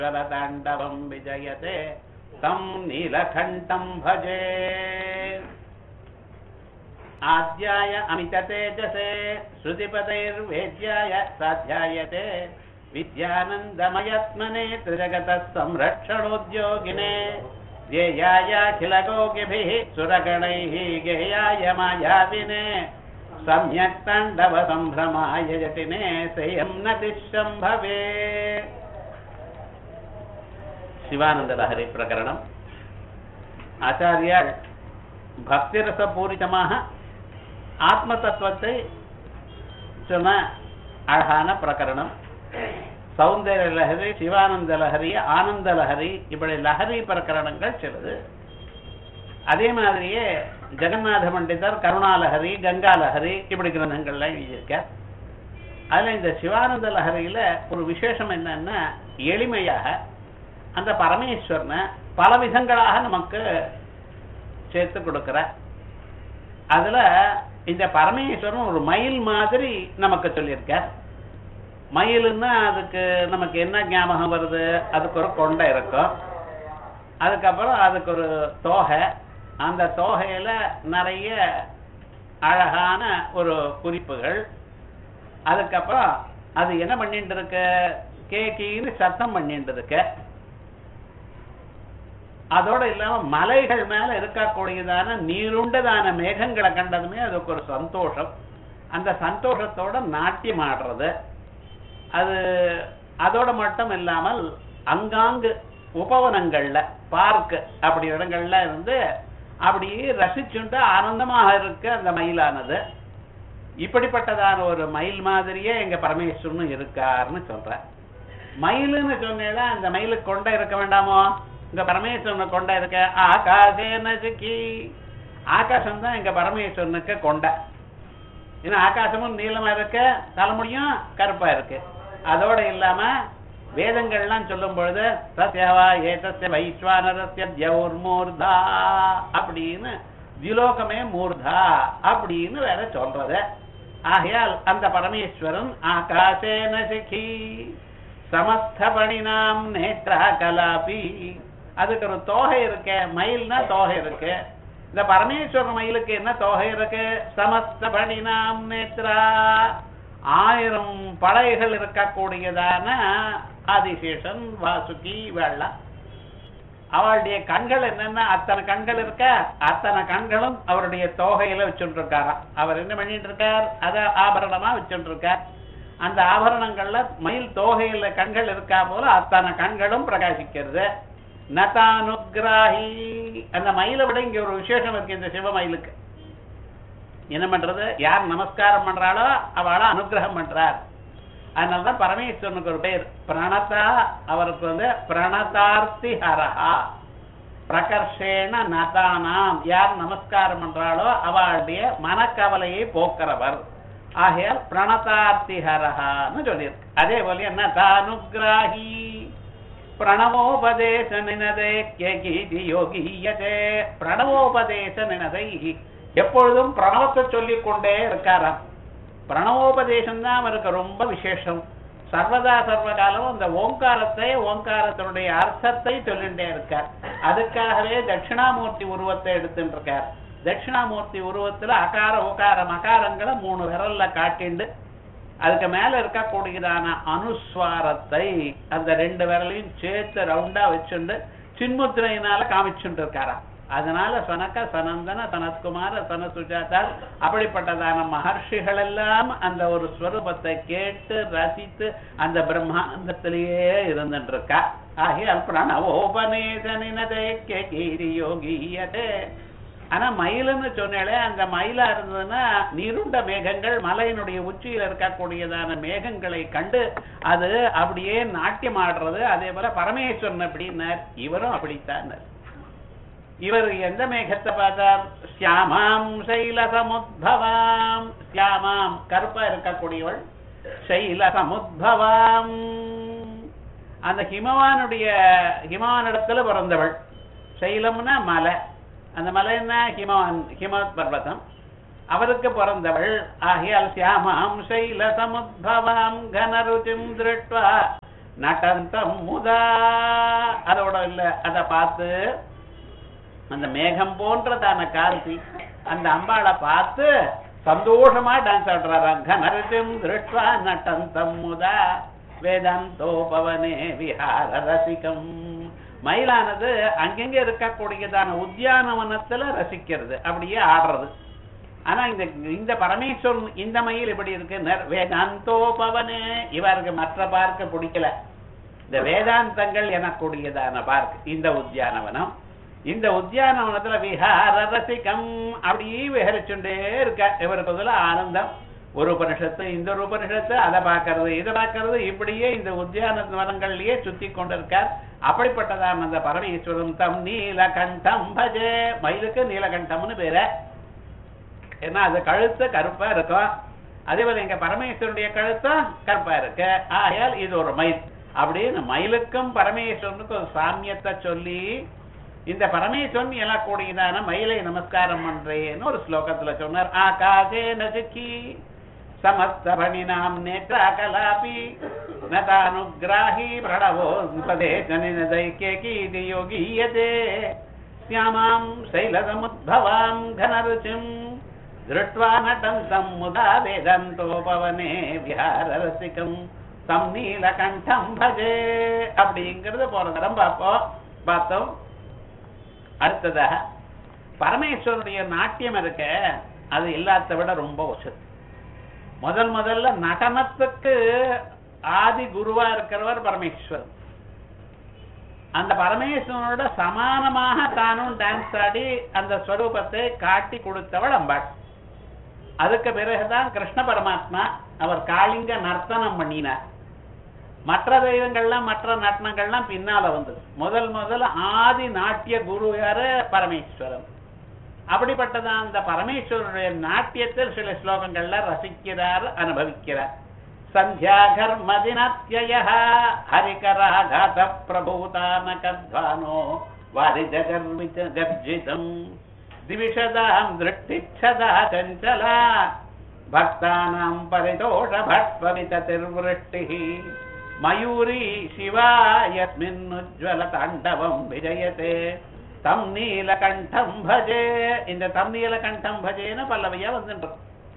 स्वरताण्डवम् विजयते तं नीलकण्ठं भजे आद्याय अमिततेजसे श्रुतिपदैर्वेद्याय साध्यायते विद्यानन्दमयत्मने त्रिजगतः संरक्षणोद्योगिने ध्येयायाखिलगोगिभिः सुरगणैः गेयाय मायाविने सम्यक् ताण्डवसम्भ्रमाय जटिने सेयं नतिशम्भवे சிவானந்தலஹரி பிரகரணம் ஆச்சாரியார் பக்திரசபூரிதமாக ஆத்ம தத்துவத்தை சொன்ன அழகான பிரகரணம் சௌந்தர்ய லஹரி சிவானந்த லஹரி ஆனந்த லஹரி இப்படி லஹரி பிரகரணங்கள் சிலது அதே மாதிரியே ஜெகநாத பண்டிதர் கருணாலஹரி கங்கா லஹரி இப்படி கிரந்தங்கள்லாம் எழுதியிருக்கார் அதுல இந்த சிவானந்த லஹரியில ஒரு விசேஷம் என்னன்னா எளிமையாக அந்த பரமேஸ்வரனை பல விதங்களாக நமக்கு சேர்த்து கொடுக்கிற அதுல இந்த பரமேஸ்வரன் ஒரு மயில் மாதிரி நமக்கு சொல்லியிருக்கார் மயிலுன்னா அதுக்கு நமக்கு என்ன ஞாபகம் வருது அதுக்கு ஒரு கொண்டை இருக்கும் அதுக்கப்புறம் அதுக்கு ஒரு தோகை அந்த தோகையில நிறைய அழகான ஒரு குறிப்புகள் அதுக்கப்புறம் அது என்ன பண்ணிட்டு இருக்க கேக்கின்னு சத்தம் பண்ணிட்டு இருக்க அதோட இல்லாம மலைகள் மேல இருக்கக்கூடியதான நீருண்டதான மேகங்களை கண்டதுமே அதுக்கு ஒரு சந்தோஷம் அந்த சந்தோஷத்தோட நாட்டியம் ஆடுறது அது அதோட மட்டும் இல்லாமல் அங்காங்கு உபவனங்கள்ல பார்க் அப்படி இடங்கள்ல இருந்து அப்படி ரசிச்சுண்டு ஆனந்தமாக இருக்க அந்த மயிலானது இப்படிப்பட்டதான ஒரு மயில் மாதிரியே எங்க பரமேஸ்வரனும் இருக்காருன்னு சொல்ற மயிலுன்னு சொன்னேன்னா அந்த மயிலுக்கு கொண்டை இருக்க வேண்டாமோ இங்க பரமேஸ்வரனை கொண்டை இருக்க ஆகாசேன சிக்கி ஆகாசம் தான் எங்க பரமேஸ்வரனுக்கு கொண்டை ஏன்னா ஆகாசமும் நீளமா இருக்கு தலைமுடியும் கருப்பா இருக்கு அதோட இல்லாம வேதங்கள்லாம் சொல்லும் பொழுது சத்யவா ஏதஸ்ய வைஸ்வானரஸ்ய தியௌர்மூர்தா அப்படின்னு திலோகமே மூர்தா அப்படின்னு வேற சொல்றது ஆகையால் அந்த பரமேஸ்வரன் ஆகாசேன சிக்கி சமஸ்தபணினாம் நேத்ரா கலாபி அதுக்கு ஒரு தோகை இருக்கு மயில்னா தோகை இருக்கு இந்த பரமேஸ்வரன் மயிலுக்கு என்ன தோகை இருக்கு சமஸ்தபணினாம் நேத்ரா ஆயிரம் படைகள் இருக்கக்கூடியதான ஆதிசேஷன் வாசுகி வெள்ளம் அவளுடைய கண்கள் என்னன்னா அத்தனை கண்கள் இருக்க அத்தனை கண்களும் அவருடைய தோகையில வச்சுட்டு இருக்காராம் அவர் என்ன பண்ணிட்டு இருக்கார் அத ஆபரணமா வச்சுட்டு இருக்கார் அந்த ஆபரணங்கள்ல மயில் தோகையில கண்கள் இருக்கா போல அத்தனை கண்களும் பிரகாசிக்கிறது நதானுகிராஹி அந்த மயிலை விட இங்க ஒரு விசேஷம் இருக்கு இந்த சிவ மயிலுக்கு என்ன பண்றது யார் நமஸ்காரம் பண்றாளோ அவளை அனுகிரகம் பண்றார் அதனாலதான் பரமேஸ்வரனுக்கு ஒரு பேர் பிரணதா அவருக்கு வந்து பிரணதார்த்தி ஹரஹா பிரகர்ஷேன நதானாம் யார் நமஸ்காரம் பண்றாளோ அவளுடைய மனக்கவலையை போக்குறவர் ஆகையால் பிரணதார்த்தி ஹரஹான்னு சொல்லியிருக்கு அதே போல என்ன தானுகிராஹி பிரணவோபதேச நினதே கீதி யோகியதே பிரணவோபதேச நினதை எப்பொழுதும் பிரணவத்தை சொல்லிக் கொண்டே இருக்காராம் பிரணவோபதேசம் தான் அவருக்கு ரொம்ப விசேஷம் சர்வதா சர்வகாலம் அந்த ஓங்காரத்தை ஓங்காரத்தினுடைய அர்த்தத்தை சொல்லிட்டே இருக்கார் அதுக்காகவே தட்சிணாமூர்த்தி உருவத்தை எடுத்துட்டு இருக்கார் தட்சிணாமூர்த்தி உருவத்துல அகார உகார மகாரங்களை மூணு விரல்ல காட்டிண்டு அதுக்கு மேல இருக்கக்கூடியதான அனுஸ்வாரத்தை அந்த ரெண்டு விரலையும் சேர்த்து ரவுண்டா வச்சுண்டு சின்முத்திரையினால காமிச்சுட்டு இருக்காராம் அதனால சனக்க சனந்தன சனத்குமார சன சுஜாதா அப்படிப்பட்டதான மகர்ஷிகள் எல்லாம் அந்த ஒரு ஸ்வரூபத்தை கேட்டு ரசித்து அந்த பிரம்மானந்தத்திலேயே இருந்துட்டு இருக்கா ஆகியால் பிரணவோபநேதனினதே கீரி யோகியதே ஆனா மயிலுன்னு சொன்னாலே அந்த மயிலா இருந்ததுன்னா நீருண்ட மேகங்கள் மலையினுடைய உச்சியில் இருக்கக்கூடியதான மேகங்களை கண்டு அது அப்படியே நாட்டியம் ஆடுறது அதே போல பரமேஸ்வரன் அப்படின்னார் இவரும் அப்படித்தான் இவர் எந்த மேகத்தை பார்த்தார் சியாமாம் சைல சமுத்பவாம் சியாமாம் கருப்பா இருக்கக்கூடியவள் சைல சமுத்பவாம் அந்த ஹிமவானுடைய ஹிமவானிடத்துல பிறந்தவள் சைலம்னா மலை அந்த மலை என்ன ஹிமவான் ஹிமவத் பர்வதம் அவருக்கு பிறந்தவள் ஆகியால் சியாமாம் சைல சமுத்பவாம் கனருச்சிம் திருட்வா நடந்தம் முதா அதோட இல்ல அத பார்த்து அந்த மேகம் போன்றதான காந்தி அந்த அம்பாளை பார்த்து சந்தோஷமா டான்ஸ் ஆடுறாரு கனரஜம் திருஷ்வா நட்டந்தம் முதா வேதாந்தோபவனே விஹார ரசிகம் மயிலானது அங்கங்க இருக்கக்கூடியதான உத்தியானவனத்துல ரசிக்கிறது அப்படியே ஆடுறது ஆனா இந்த இந்த பரமேஸ்வரன் இந்த மயில் இப்படி இருக்கு நர் வேதாந்தோபவனே இவருக்கு மற்ற பார்க்க பிடிக்கல இந்த வேதாந்தங்கள் எனக்கூடியதான பார்க் இந்த உத்தியானவனம் இந்த உத்தியானவனத்துல விஹார ரசிகம் அப்படியே விஹரிச்சுட்டே இருக்க இவருக்கு அதுல ஆனந்தம் ஒரு உபனிஷத்து இந்த ஒரு உபனிஷத்து அதை பார்க்கறது இதை பார்க்கறது இப்படியே இந்த உத்தியான வனங்கள்லயே சுத்தி கொண்டிருக்கார் அப்படிப்பட்டதான அந்த பரமேஸ்வரன் தம் நீலகண்டம் பஜே மயிலுக்கு நீலகண்டம்னு பேரு ஏன்னா அது கழுத்து கருப்பா இருக்கும் அதே போல எங்க பரமேஸ்வரனுடைய கழுத்தும் கருப்பா இருக்கு ஆயால் இது ஒரு மயில் அப்படின்னு மயிலுக்கும் பரமேஸ்வரனுக்கும் ஒரு சாமியத்தை சொல்லி இந்த பரமேஸ்வரன் எழக்கூடியதான மயிலை நமஸ்காரம் பண்றேன்னு ஒரு ஸ்லோகத்துல சொன்னார் ஆகாசே நசுக்கி சமஸ்தபணினாம் நேத்ராகலாபி நதானுகிராஹி பிரணவோ பதே ஜனினதைக்கே கீதி யோகீயதே ஸ்யாமாம் சைலசமுத்பவாம் கனருச்சிம் திருட்வா நடந்தம் முதா வேதந்தோபவனே விஹாரரசிகம் தம் நீலகண்டம் பஜே அப்படிங்கிறது போன தரம் பார்ப்போம் பார்த்தோம் அடுத்ததாக பரமேஸ்வரனுடைய நாட்டியம் இருக்க அது எல்லாத்த விட ரொம்ப உச்சது முதல் முதல்ல நடனத்துக்கு ஆதி குருவா இருக்கிறவர் பரமேஸ்வரன் அந்த பரமேஸ்வரனோட சமானமாக தானும் டான்ஸ் ஆடி அந்த ஸ்வரூபத்தை காட்டி கொடுத்தவள் அம்பாள் அதுக்கு பிறகுதான் கிருஷ்ண பரமாத்மா அவர் காளிங்க நர்த்தனம் பண்ணினார் மற்ற தெய்வங்கள்லாம் மற்ற நட்டனங்கள்லாம் பின்னால வந்தது முதல் முதல்ல ஆதி நாட்டிய குரு யாரு பரமேஸ்வரன் அப்படிப்பட்டதான் அந்த பரமேஸ்வரனுடைய நாட்டியத்தில் சில ஸ்லோகங்கள்ல ரசிக்கிறார் அனுபவிக்கிறார் சந்தியாகர்மதினத்யய ஹரிகராகாத பிரபூதானகத்வானோ வாரிஜகர்மிச்ச கர்ஜிதம் திவிஷதாம் திருஷ்டிச்சதா சஞ்சலா பக்தானாம் பரிதோஷ பட்பவிததிர்வృష్టిः மயூரி சிவா யஸ்மின்னுஜ்வல தாண்டவம் விஜயதே தம் நீலகண்டம் பஜே இந்த தம் நீலகண்டம் பஜேன்னு பல்லவையா வந்துட்டு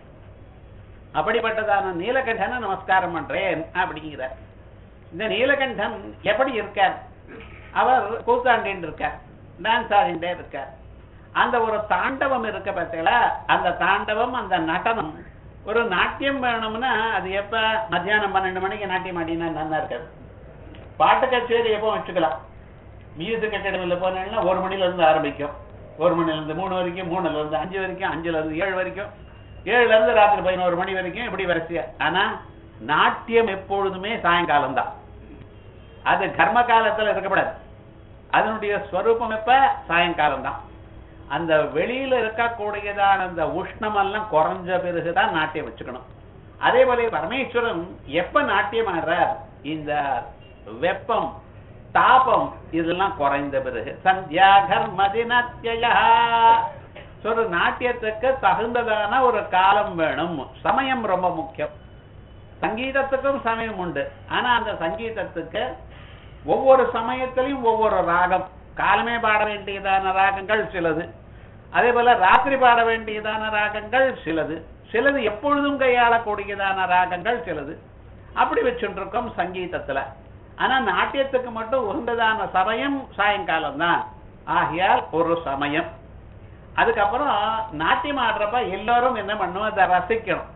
அப்படிப்பட்டதான நீலகண்டனை நமஸ்காரம் பண்றேன் அப்படிங்கிறார் இந்த நீலகண்டன் எப்படி இருக்கார் அவர் கூத்தாண்டின்னு இருக்கார் டான்ஸ் ஆடிண்டே இருக்கார் அந்த ஒரு தாண்டவம் இருக்க பார்த்தீங்களா அந்த தாண்டவம் அந்த நடனம் ஒரு நாட்டியம் வேணும்னா அது எப்ப மத்தியானம் பன்னெண்டு மணிக்கு நாட்டியம் ஆடினா நல்லா இருக்காது பாட்டு கச்சேரி எப்போ வச்சுக்கலாம் மியூசிக் அகாடமியில் போனீங்கன்னா ஒரு மணில இருந்து ஆரம்பிக்கும் ஒரு மணில இருந்து மூணு வரைக்கும் மூணுல இருந்து அஞ்சு வரைக்கும் அஞ்சுல இருந்து ஏழு வரைக்கும் ஏழுல இருந்து ராத்திரி பதினோரு மணி வரைக்கும் இப்படி வரிசையா ஆனா நாட்டியம் எப்பொழுதுமே சாயங்காலம் தான் அது கர்ம காலத்துல இருக்கப்படாது அதனுடைய ஸ்வரூபம் எப்ப சாயங்காலம் தான் அந்த வெளியில இருக்கக்கூடியதான அந்த உஷ்ணம் எல்லாம் குறைஞ்ச பிறகுதான் நாட்டியம் வச்சுக்கணும் அதே போல பரமேஸ்வரன் எப்ப நாட்டியம் ஆடுறார் இந்த வெப்பம் தாபம் இதெல்லாம் குறைந்த பிறகு சந்தியா கர்மதினத்யா ஒரு நாட்டியத்துக்கு தகுந்ததான ஒரு காலம் வேணும் சமயம் ரொம்ப முக்கியம் சங்கீதத்துக்கும் சமயம் உண்டு ஆனா அந்த சங்கீதத்துக்கு ஒவ்வொரு சமயத்திலையும் ஒவ்வொரு ராகம் காலமே பாட வேண்டியதான ராகங்கள் சிலது அதே போல ராத்திரி பாட வேண்டியதான ராகங்கள் சிலது சிலது எப்பொழுதும் கையாளக்கூடியதான ராகங்கள் சிலது அப்படி வச்சுருக்கோம் சங்கீதத்துல ஆனா நாட்டியத்துக்கு மட்டும் உகந்ததான சமயம் சாயங்காலம் தான் ஆகையால் ஒரு சமயம் அதுக்கப்புறம் நாட்டியம் ஆடுறப்ப எல்லாரும் என்ன பண்ணணும் அதை ரசிக்கணும்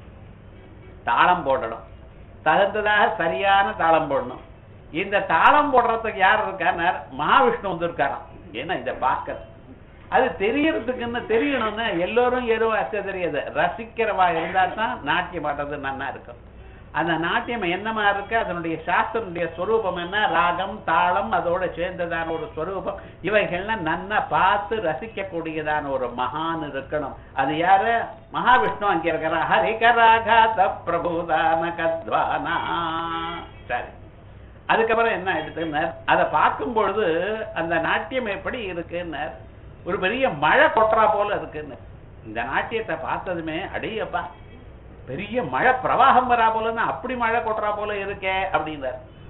தாளம் போடணும் தகுந்ததாக சரியான தாளம் போடணும் இந்த தாளம் போடுறதுக்கு யார் இருக்காருன்னா மகாவிஷ்ணு வந்திருக்காராம் ஏன்னா இதை பார்க்க அது தெரியறதுக்குன்னு தெரியணும்னு எல்லோரும் எதுவும் அச்ச தெரியாது ரசிக்கிறவா இருந்தா தான் நாட்டியம் ஆடுறது நன்னா இருக்கும் அந்த நாட்டியம் என்னமா இருக்கு அதனுடைய சாஸ்திரனுடைய ஸ்வரூபம் என்ன ராகம் தாளம் அதோட சேர்ந்ததான ஒரு ஸ்வரூபம் இவைகள்லாம் நன்னா பார்த்து ரசிக்கக்கூடியதான ஒரு மகான் இருக்கணும் அது யாரு மகாவிஷ்ணு அங்க இருக்கிற ஹரிகராகாத பிரபுதான கத்வானா சரி அதுக்கப்புறம் என்ன எடுத்துனர் அதை பார்க்கும் பொழுது அந்த நாட்டியம் எப்படி இருக்குன்னர் ஒரு பெரிய மழை கொட்டுறா போல இருக்குன்னு இந்த நாட்டியத்தை பார்த்ததுமே அடியப்பா பெரிய மழை பிரவாகம் வரா போலன்னா அப்படி மழை கொட்டுறா போல இருக்கே அப்படின்னார்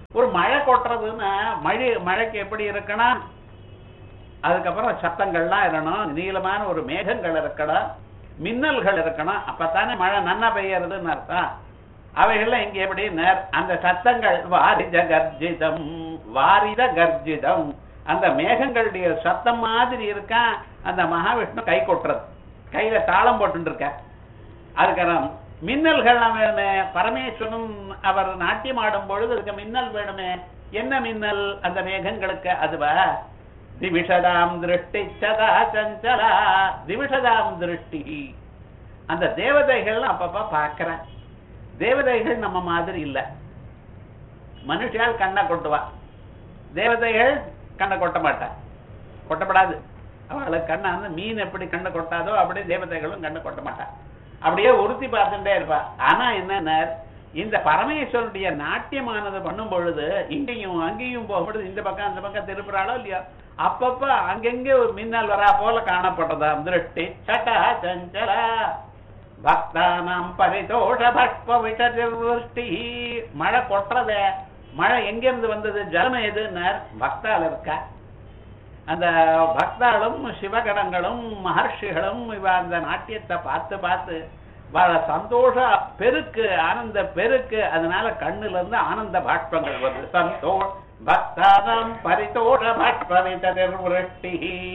ஒரு மழை கொட்டுறதுன்னா மழை மழைக்கு எப்படி இருக்கணும் அதுக்கப்புறம் சத்தங்கள்லாம் இருக்கணும் நீளமான ஒரு மேகங்கள் இருக்கணும் மின்னல்கள் இருக்கணும் அப்பத்தானே மழை நன்னா பெய்யறதுன்னு அர்த்தம் அவைகள்லாம் இங்க எப்படி நேர் அந்த சத்தங்கள் வாரித கர்ஜிதம் வாரித கர்ஜிதம் அந்த மேகங்களுடைய சத்தம் மாதிரி இருக்கா அந்த மகாவிஷ்ணு கை கொட்டுறது கையில தாளம் போட்டு இருக்க அதுக்கப்புறம் மின்னல்கள்லாம் வேணுமே பரமேஸ்வரன் அவர் நாட்டியம் ஆடும் பொழுது அதுக்கு மின்னல் வேணுமே என்ன மின்னல் அந்த மேகங்களுக்கு அதுவா திவிஷதாம் திருஷ்டி சதா சஞ்சலா திவிஷதாம் திருஷ்டி அந்த தேவதைகள் அப்பப்ப பார்க்கிறேன் தேவதைகள் நம்ம மாதிரி இல்ல மனுஷியால் கண்ணை கொட்டுவா தேவதைகள் கண்ணை கொட்ட மாட்டா கொட்டப்படாது அவளுக்கு கண்ணை வந்து மீன் எப்படி கண்ணை கொட்டாதோ அப்படியே தேவதைகளும் கண்ணை கொட்ட மாட்டா அப்படியே உறுத்தி பார்த்துட்டே இருப்பா ஆனா என்ன இந்த பரமேஸ்வருடைய நாட்டியமானது பண்ணும் பொழுது இங்கேயும் அங்கேயும் போகும்பொழுது இந்த பக்கம் அந்த பக்கம் திருப்புறாளோ இல்லையா அப்பப்ப அங்கங்க ஒரு மின்னல் வரா போல காணப்பட்டதா திருஷ்டி சட்டா சஞ்சலா பக்தானாம் பரிதோஷ பஷ்ப விட்டதிருஷ்டி மழை கொட்டுறதே மழை எங்கிருந்து வந்தது ஜலம் எதுன்னார் பக்தால் இருக்கா அந்த பக்தாளும் சிவகணங்களும் மகர்ஷிகளும் இவ அந்த நாட்டியத்தை பார்த்து பார்த்து வர சந்தோஷ பெருக்கு ஆனந்த பெருக்கு அதனால கண்ணுல இருந்து ஆனந்த பாஷ்பங்கள் வருது சந்தோஷ பக்தானம் பரிதோஷ பாஷ்பவிததிருஷ்டி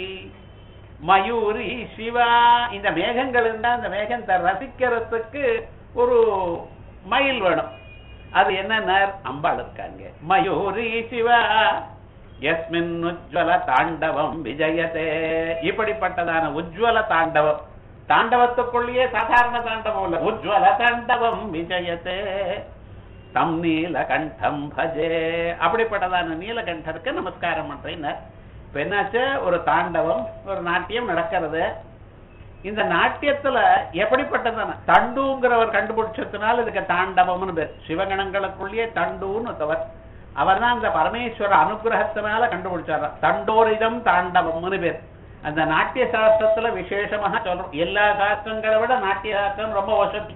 மயூரி சிவா இந்த மேகங்கள் இருந்தா அந்த மேகத்தை ரசிக்கிறதுக்கு ஒரு மயில் வேணும் அது என்ன அம்பாள் இருக்காங்க மயூரி சிவா எஸ்மின் உஜ்வல தாண்டவம் விஜயதே இப்படிப்பட்டதான உஜ்வல தாண்டவம் தாண்டவத்துக்குள்ளேயே சாதாரண தாண்டவம் இல்ல உஜ்வல தாண்டவம் விஜயத்தே தம் நீலகண்டம் பஜே அப்படிப்பட்டதான நீலகண்டருக்கு நமஸ்காரம் பண்றேன் இப்ப என்னாச்சு ஒரு தாண்டவம் ஒரு நாட்டியம் நடக்கிறது இந்த நாட்டியத்துல எப்படிப்பட்டதான தண்டுங்கிறவர் கண்டுபிடிச்சதுனால இதுக்கு தாண்டவம்னு பேர் சிவகணங்களுக்குள்ளேயே தண்டுன்னு ஒருத்தவர் அவர் தான் இந்த பரமேஸ்வர அனுகிரகத்தினால கண்டுபிடிச்சார் தண்டோரிதம் தாண்டவம்னு பேர் அந்த நாட்டிய சாஸ்திரத்துல விசேஷமாக சொல்றோம் எல்லா சாஸ்திரங்களை விட நாட்டிய சாஸ்திரம் ரொம்ப வசதி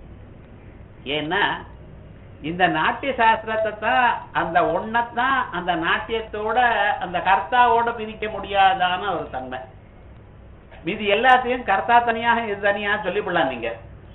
ஏன்னா இந்த நாட்டிய சாஸ்திரத்தை தான் அந்த ஒன்னத்தான் அந்த நாட்டியத்தோட அந்த கர்த்தாவோட பிரிக்க முடியாதான ஒரு தன்மை மீதி எல்லாத்தையும் கர்த்தா தனியாக இது தனியா சொல்லிவிடலாம் நீங்க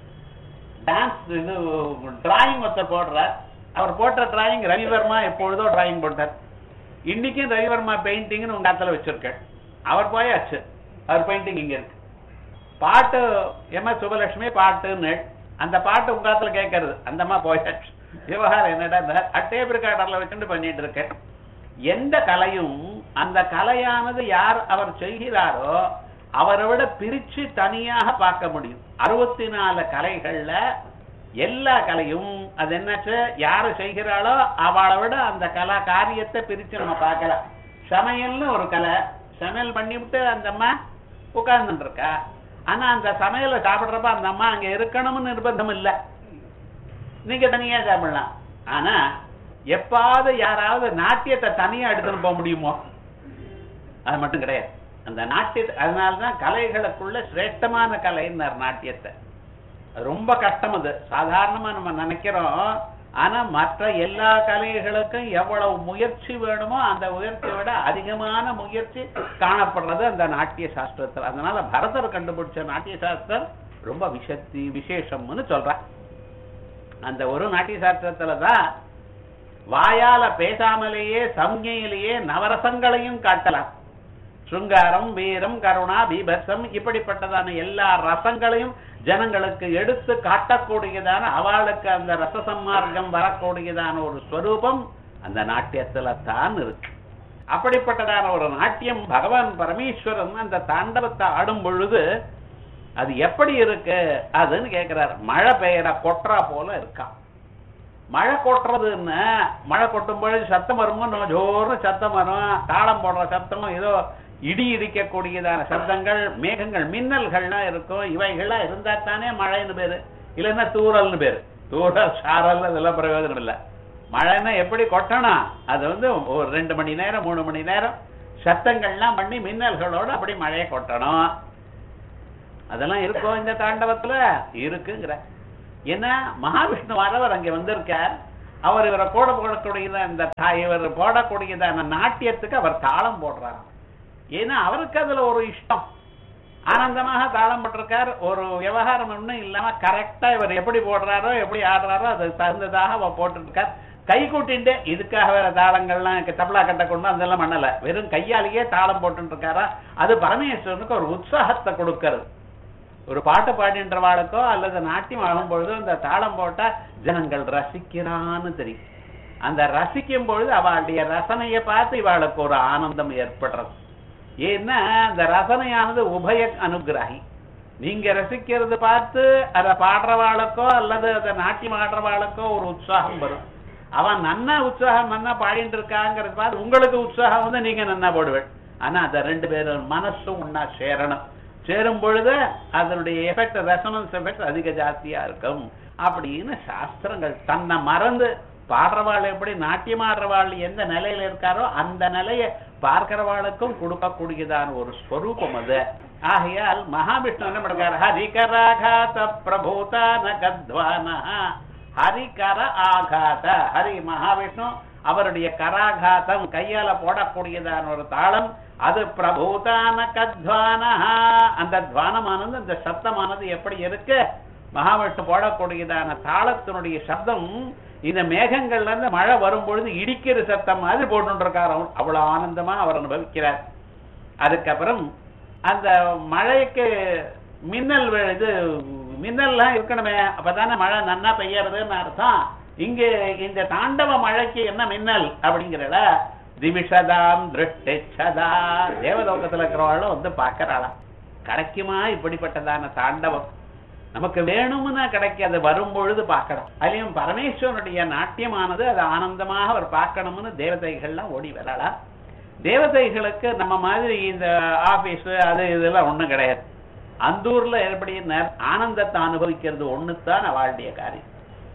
டான்ஸ் இது டிராயிங் ஒருத்தர் போடுறார் அவர் போட்ட டிராயிங் ரவிவர்மா எப்பொழுதோ டிராயிங் போட்டார் இன்னைக்கும் ரவிவர்மா பெயிண்டிங்னு உங்க இடத்துல வச்சிருக்கேன் அவர் போயாச்சு அவர் பெயிண்டிங் இங்க இருக்கு பாட்டு எம் எஸ் சுபலட்சுமி பாட்டுன்னு அந்த பாட்டு உங்க இடத்துல கேட்கறது அந்தமா போயாச்சு விவகாரம் என்னடா டேப் ரெக்கார்டர்ல வச்சுட்டு பண்ணிட்டு இருக்கேன் எந்த கலையும் அந்த கலையானது யார் அவர் செய்கிறாரோ அவரை விட பிரிச்சு தனியாக பார்க்க முடியும் அறுபத்தி நாலு கலைகள்ல எல்லா கலையும் அது என்னாச்சு யாரு செய்கிறாளோ அவளை விட அந்த கலா காரியத்தை பிரிச்சு நம்ம பார்க்கலாம் சமையல்னு ஒரு கலை சமையல் பண்ணிவிட்டு அந்த அம்மா உட்கார்ந்துட்டு இருக்கா ஆனா அந்த சமையலை சாப்பிடுறப்ப அந்த அம்மா அங்க இருக்கணும்னு நிர்பந்தம் இல்ல நீங்க தனியா சாப்பிடலாம் ஆனா எப்பாவது யாராவது நாட்டியத்தை தனியா எடுத்துட்டு போக முடியுமோ அது மட்டும் கிடையாது அந்த நாட்டியத்தை அதனாலதான் கலைகளுக்குள்ள சிரேஷ்டமான கலைன்னார் நாட்டியத்தை அது ரொம்ப கஷ்டம் அது சாதாரணமா நம்ம நினைக்கிறோம் ஆனா மற்ற எல்லா கலைகளுக்கும் எவ்வளவு முயற்சி வேணுமோ அந்த முயற்சியை விட அதிகமான முயற்சி காணப்படுறது அந்த நாட்டிய சாஸ்திரத்தில் அதனால பரதர் கண்டுபிடிச்ச நாட்டிய சாஸ்திரம் ரொம்ப விசக்தி விசேஷம்னு சொல்ற அந்த ஒரு நாட்டிய சாஸ்திரத்துல தான் வாயால பேசாமலேயே சம்ஞையிலேயே நவரசங்களையும் காட்டலாம் சுங்காரம் வீரம் கருணா பீபத்சம் இப்படிப்பட்டதான எல்லா ரசங்களையும் ஜனங்களுக்கு எடுத்து காட்டக்கூடியதான அவளுக்கு அந்த ரசசம்மார்க்கம் வரக்கூடியதான ஒரு ஸ்வரூபம் அந்த நாட்டியத்துல தான் இருக்கு அப்படிப்பட்டதான ஒரு நாட்டியம் பகவான் பரமேஸ்வரன் அந்த தாண்டவத்தை ஆடும் பொழுது அது எப்படி இருக்கு அதுன்னு கேக்குறாரு மழை பெய்யற கொட்டுறா போல இருக்கா மழை கொட்டுறதுன்னு மழை கொட்டும் பொழுது சத்தம் வருமோ நம்ம ஜோர்னு சத்தம் வரும் தாளம் போடுற சத்தமும் ஏதோ இடி இடிக்கக்கூடியதான சப்தங்கள் மேகங்கள் மின்னல்கள்லாம் இருக்கும் இவைகள்லாம் இருந்தா தானே மழைன்னு பேரு இல்லைன்னா தூறல்னு பேரு தூறல் சாரல் அதெல்லாம் பிரயோஜனம் இல்லை மழைன்னா எப்படி கொட்டணும் அது வந்து ஒரு ரெண்டு மணி நேரம் மூணு மணி நேரம் சத்தங்கள்லாம் பண்ணி மின்னல்களோட அப்படி மழையை கொட்டணும் அதெல்லாம் இருக்கும் இந்த தாண்டவத்துல இருக்குங்கிற ஏன்னா மகாவிஷ்ணு வரவர் அங்க வந்திருக்கார் அவர் இவரை கூட போடக்கூடியத அந்த தா- இவர் போடக்கூடியதான நாட்டியத்துக்கு அவர் தாளம் போடுறார் ஏன்னா அவருக்கு அதுல ஒரு இஷ்டம் ஆனந்தமாக தாளம் போட்டிருக்கார் ஒரு விவகாரம் ஒண்ணும் இல்லாம கரெக்டா இவர் எப்படி போடுறாரோ எப்படி ஆடுறாரோ அதுக்கு தகுந்ததாக அவர் போட்டுருக்கார் கை கூட்டிட்டு இதுக்காக வேற தாளங்கள்லாம் இங்க தபலா கட்ட கொண்டு அதெல்லாம் பண்ணல வெறும் கையாலேயே தாளம் போட்டுட்டு இருக்காரா அது பரமேஸ்வரனுக்கு ஒரு உற்சாகத்தை கொடுக்கறது ஒரு பாட்டு பாடின்றவாளுக்கோ அல்லது நாட்டியம் ஆடும் பொழுதோ இந்த தாளம் போட்டா ஜனங்கள் ரசிக்கிறான்னு தெரியும் அந்த ரசிக்கும் பொழுது அவளுடைய ரசனையை பார்த்து இவாளுக்கு ஒரு ஆனந்தம் ஏற்படுறது ஏன்னா அந்த ரசனையானது உபய அனுகிரகி நீங்க ரசிக்கிறது பார்த்து அதை பாடுறவாளுக்கோ அல்லது அதை நாட்டியம் ஆடுறவாளுக்கோ ஒரு உற்சாகம் வரும் அவன் நன்னா உற்சாகம் நன்னா பாடிட்டு இருக்காங்கிறது பார்த்து உங்களுக்கு உற்சாகம் வந்து நீங்க நன்னா போடுவேன் ஆனா அந்த ரெண்டு பேரும் மனசும் ஒன்னா சேரணும் சேரும் பொழுது அதனுடைய எஃபெக்ட் ரெசனன்ஸ் எஃபெக்ட் அதிக ஜாஸ்தியா இருக்கும் அப்படின்னு சாஸ்திரங்கள் தன்னை மறந்து பாடுறவாள் எப்படி நாட்டியம் ஆடுறவாள் எந்த நிலையில இருக்காரோ அந்த நிலையை பார்க்கிறவாளுக்கும் கொடுக்கக்கூடியதான ஒரு ஸ்வரூபம் அது ஆகையால் மகாவிஷ்ணு என்ன பண்ணுறாரு ஹரிகராகாத பிரபூதான கத்வான ஹரிகர ஆகாத ஹரி மகாவிஷ்ணு அவருடைய கராகாதம் கையால போடக்கூடியதான ஒரு தாளம் அது பிரபூதான கத்வான அந்த துவானமானது அந்த சத்தமானது எப்படி இருக்கு மகாவிஷ்ணு போடக்கூடியதான தாளத்தினுடைய சப்தம் இந்த மேகங்கள்ல இருந்து மழை வரும் பொழுது இடிக்கிற சத்தம் மாதிரி போட்டு இருக்காரு அவ்வளவு ஆனந்தமா அவர் அனுபவிக்கிறார் அதுக்கப்புறம் அந்த மழைக்கு மின்னல் வே- இது மின்னல்லாம் இருக்கணுமே அப்பதானே மழை நன்னா பெய்யறதுன்னு அர்த்தம் இங்க இந்த தாண்டவ மழைக்கு என்ன மின்னல் அப்படிங்கிறத திவிஷதாம் திருஷ்டிச்சதா தேவலோகத்துல இருக்கிறவாளும் வந்து பார்க்கறாளாம் கிடைக்குமா இப்படிப்பட்டதான தாண்டவம் நமக்கு வேணும்னா கிடைக்காது வரும் பொழுது பார்க்கணும் அதுலயும் பரமேஸ்வரனுடைய நாட்டியமானது அது ஆனந்தமாக அவர் பார்க்கணும்னு தேவதைகள்லாம் ஓடி வரலாம் தேவதைகளுக்கு நம்ம மாதிரி இந்த ஆபீஸ் அது இதெல்லாம் ஒண்ணும் கிடையாது அந்த ஊர்ல எப்படி ந- ஆனந்தத்தை அனுபவிக்கிறது ஒண்ணுதான் அவளுடைய காரியம்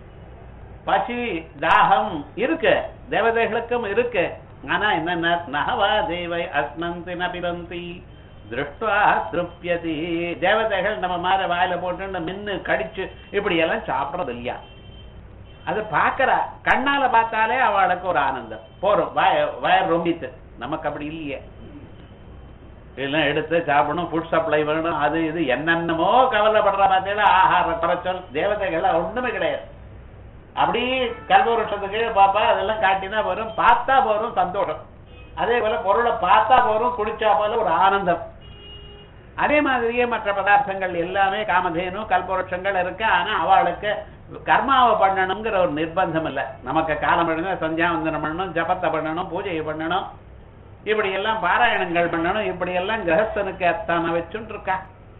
பசி தாகம் இருக்கு தேவதைகளுக்கும் இருக்கு ஆனா என்ன நகவா தேவை அஸ்னந்தி நபிபந்தி திருஷ்டுவா திருப்தியதி தேவதைகள் நம்ம மாதிரி வாயில போட்டு மின்னு கடிச்சு இப்படி எல்லாம் சாப்பிடறது இல்லையா அது பார்க்கறா கண்ணால பார்த்தாலே அவளுக்கு ஒரு ஆனந்தம் போறோம் வய வயர் ரொம்பித்து நமக்கு அப்படி இல்லையே இதெல்லாம் எடுத்து சாப்பிடணும் ஃபுட் சப்ளை வேணும் அது இது என்னென்னமோ கவலைப்படுற பார்த்தீங்களா ஆகார குறைச்சல் தேவதைகள் ஒண்ணுமே கிடையாது அப்படி கல்வருஷத்துக்கு பாப்பா அதெல்லாம் காட்டினா வரும் பார்த்தா போறோம் சந்தோஷம் அதே போல பொருளை பார்த்தா போறோம் குடிச்சா போல ஒரு ஆனந்தம் அதே மாதிரியே மற்ற பதார்த்தங்கள் எல்லாமே காமதேனு கல்பவருஷங்கள் இருக்கு ஆனா அவளுக்கு கர்மாவை பண்ணணுங்கிற ஒரு நிர்பந்தம் இல்லை நமக்கு காலம் பண்ணணும் சந்தியாவந்தனம் பண்ணணும் ஜபத்தை பண்ணணும் பூஜையை பண்ணணும் இப்படி எல்லாம் பாராயணங்கள் பண்ணணும் இப்படி எல்லாம் கிரகஸ்தனுக்கு அத்தான வச்சுட்டு இருக்கா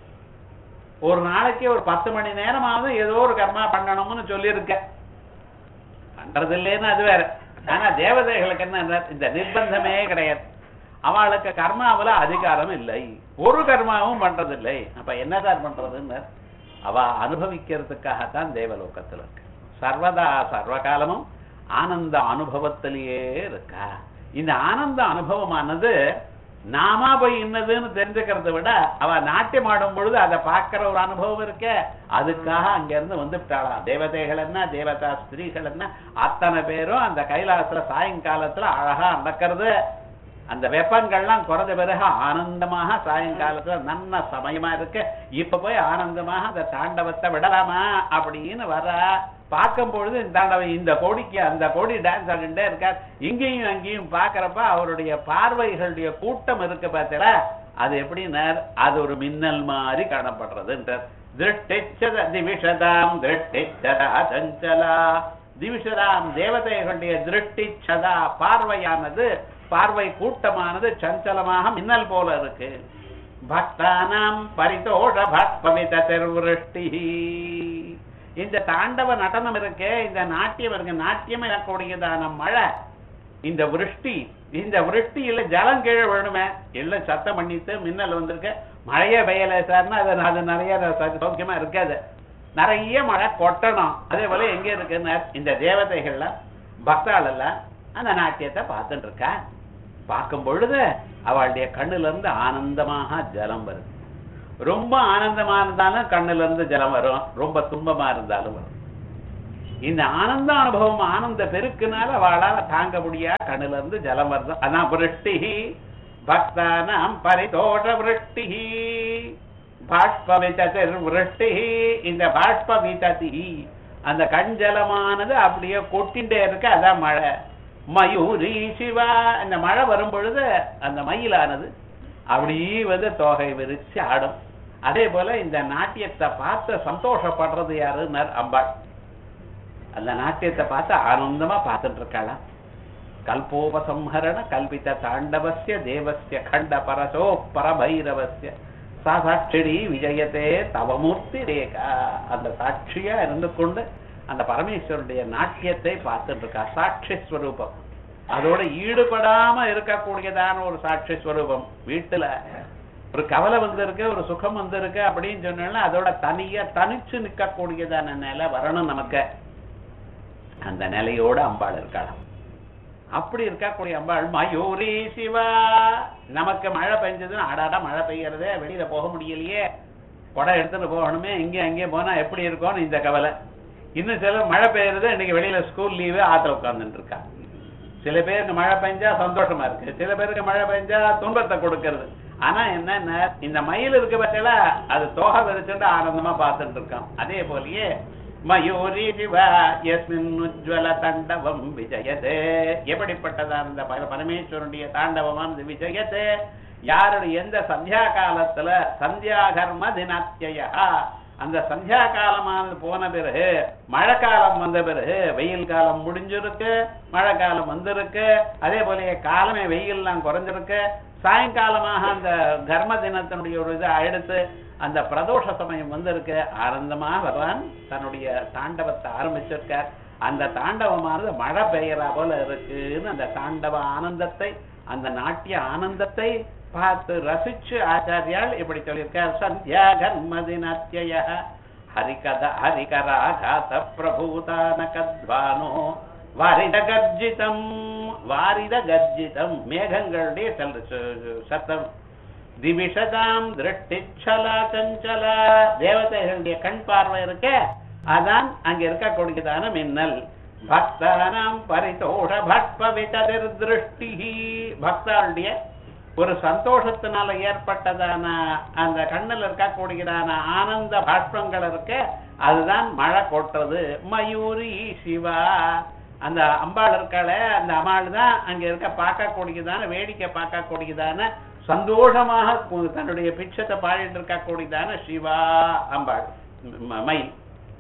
ஒரு நாளைக்கு ஒரு பத்து மணி நேரமாவது ஏதோ ஒரு கர்மா பண்ணணும்னு சொல்லியிருக்க பண்றது இல்லைன்னு அது வேற ஆனா தேவதைகளுக்கு என்ன இந்த நிர்பந்தமே கிடையாது அவளுக்கு கர்மாவுல அதிகாரம் இல்லை ஒரு கர்மாவும் பண்றதில்லை அப்ப என்ன சார் பண்றதுன்னு அவ அனுபவிக்கிறதுக்காகத்தான் தேவலோகத்துல இருக்கு சர்வதா சர்வ காலமும் ஆனந்த அனுபவத்திலேயே இருக்கா இந்த ஆனந்த அனுபவமானது நாமா போய் இன்னதுன்னு தெரிஞ்சுக்கிறத விட அவ நாட்டியம் ஆடும் பொழுது அதை பார்க்கிற ஒரு அனுபவம் இருக்கே அதுக்காக அங்க இருந்து வந்துட்டாளாம் தேவதைகள் என்ன தேவதா ஸ்திரீகள் என்ன அத்தனை பேரும் அந்த கைலாசத்துல சாயங்காலத்துல அழகா நடக்கிறது அந்த வெப்பங்கள்லாம் குறைஞ்ச பிறகு ஆனந்தமாக சாயங்காலத்துல நல்ல சமயமா இருக்கு இப்ப போய் ஆனந்தமாக அந்த தாண்டவத்தை விடலாமா அப்படின்னு வர பார்க்கும் பொழுது இந்த தாண்டவம் இந்த கோடிக்கு அந்த கோடி டான்ஸ் ஆடிட்டே இருக்கார் இங்கேயும் அங்கேயும் பார்க்கறப்ப அவருடைய பார்வைகளுடைய கூட்டம் இருக்கு பார்த்தீங்களா அது எப்படின்னா அது ஒரு மின்னல் மாதிரி காணப்படுறதுன்றார் திருஷ்டிச்சத திவிஷதாம் திருஷ்டிச்சதா சஞ்சலா திவிஷதாம் தேவதைகளுடைய திருஷ்டிச்சதா பார்வையானது பார்வை கூட்டமானது சஞ்சலமாக மின்னல் போல இருக்கு பக்தானாம் பரிதோஷ பத்பவித திருவிருஷ்டி இந்த தாண்டவ நடனம் இருக்கே இந்த நாட்டியம் இருக்கு நாட்டியம் எனக்கூடியதான மழை இந்த விருஷ்டி இந்த விருஷ்டியில ஜலம் கீழே விழணுமே எல்லாம் சத்தம் பண்ணிட்டு மின்னல் வந்திருக்கு மழையே பெய்யல சார்னா அது அது நிறைய ச- சௌக்கியமா இருக்காது நிறைய மழை கொட்டணும் அதே போல எங்க இருக்குன்னு இந்த தேவதைகள்ல பக்தாள் எல்லாம் அந்த நாட்டியத்தை பார்த்துட்டு இருக்கா பார்க்கும் பொழுது அவளுடைய கண்ணுல இருந்து ஆனந்தமாக ஜலம் வருது ரொம்ப ஆனந்தமா இருந்தாலும் கண்ணுல இருந்து ஜலம் வரும் ரொம்ப துன்பமா இருந்தாலும் வரும் இந்த ஆனந்த அனுபவம் ஆனந்த பெருக்குனால அவளால தாங்க முடியா கண்ணுல இருந்து ஜலம் வருது அதான் விருஷ்டி பக்தானாம் பரிதோஷ விருஷ்டி பாஷ்ப விததிர் விருஷ்டி இந்த பாஷ்ப விததி அந்த கண்ஜலமானது அப்படியே கொட்டிண்டே இருக்கு அதான் மழை மயூரி சிவா அந்த மழை வரும் பொழுது அந்த மயிலானது அப்படியே வந்து தொகை விரிச்சு ஆடும் அதே போல இந்த நாட்டியத்தை பார்த்து சந்தோஷப்படுறது யாருன்னார் அம்பாள் அந்த நாட்டியத்தை பார்த்து ஆனந்தமா பார்த்துட்டு இருக்காளாம் கல்போபசம்ஹரண கல்பித தாண்டவசிய தேவசிய கண்ட பரசோ பரபைரவசிய சா சாட்சிடி விஜயத்தே தவமூர்த்தி ரேகா அந்த சாட்சியா இருந்து கொண்டு அந்த பரமேஸ்வருடைய நாட்டியத்தை பார்த்துட்டு இருக்கா சாட்சி ஸ்வரூபம் அதோட ஈடுபடாம இருக்கக்கூடியதான ஒரு சாட்சி ஸ்வரூபம் வீட்டுல ஒரு கவலை வந்திருக்கு ஒரு சுகம் வந்திருக்கு அப்படின்னு சொன்னா அதோட தனியா தனிச்சு நிற்கக்கூடியதான நிலை வரணும் நமக்கு அந்த நிலையோட அம்பாள் இருக்கலாம் அப்படி இருக்கக்கூடிய அம்பாள் மயூரி சிவா நமக்கு மழை பெஞ்சதுன்னா அடாடா மழை பெய்யறதே வெளியில போக முடியலையே குடம் எடுத்துட்டு போகணுமே இங்கே அங்கே போனா எப்படி இருக்கும்னு இந்த கவலை இன்னும் சில மழை பெய்யறது இன்னைக்கு வெளியில ஸ்கூல் லீவு ஆத்துல உட்கார்ந்துட்டு இருக்கா சில பேருக்கு மழை பெஞ்சா சந்தோஷமா இருக்கு சில பேருக்கு மழை பெஞ்சா துன்பத்தை கொடுக்கறது ஆனா என்னன்னா இந்த மயில் இருக்கு பட்சல அது தோகை விரிச்சுட்டு ஆனந்தமா பார்த்துட்டு இருக்கான் அதே போலயே மயூரி சிவா எஸ்மின் உஜ்வல தாண்டவம் விஜயதே எப்படிப்பட்டதா இந்த பர- பரமேஸ்வரனுடைய தாண்டவமானது விஜயதே யாருடைய எந்த சந்தியா காலத்துல சந்தியா கர்ம தினாத்தியா அந்த சந்தியா காலமானது போன பிறகு மழை காலம் வந்த பிறகு வெயில் காலம் முடிஞ்சிருக்கு மழை காலம் வந்திருக்கு அதே போல காலமே வெயில்லாம் குறைஞ்சிருக்கு சாயங்காலமாக அந்த கர்ம தினத்தினுடைய ஒரு இது அடுத்து அந்த பிரதோஷ சமயம் வந்திருக்கு ஆனந்தமா பகவான் தன்னுடைய தாண்டவத்தை ஆரம்பிச்சிருக்கார் அந்த தாண்டவமானது மழை பெய்யறா போல இருக்குன்னு அந்த தாண்டவ ஆனந்தத்தை அந்த நாட்டிய ஆனந்தத்தை பார்த்து ரசிச்சு ஆச்சாரியால் இப்படி சொல்லியிருக்கார் சந்தியா கர்மதினத்திய ஹரிகத ஹரிகராகாத பிரபூதான கத்வானோ வாரித கர்ஜிதம் வாரித கர்ஜிதம் மேகங்களுடைய செல் ச- சத்தம் திவிஷதாம் திருஷ்டிச்சலா சஞ்சலா தேவதைகளுடைய கண் பார்வை இருக்க அதான் அங்க இருக்கக்கூடியதான மின்னல் பக்தானாம் பரிதோஷ பட்பவிததிர் திருஷ்டி பக்தாளுடைய ஒரு சந்தோஷத்தினால ஏற்பட்டதான அந்த கண்ணுல இருக்கக்கூடியதான ஆனந்த பாஷ்பங்கள் இருக்க அதுதான் மழை கொட்டுறது மயூரி சிவா அந்த அம்பாள் இருக்காளே அந்த அம்பாள் தான் அங்க இருக்க பார்க்கக்கூடியதான வேடிக்கை பார்க்கக்கூடியதான சந்தோஷமாக கு- தன்னுடைய பிச்சத்தை பாடிட்டு இருக்கக்கூடியதான சிவா அம்பாள் ம- மயில்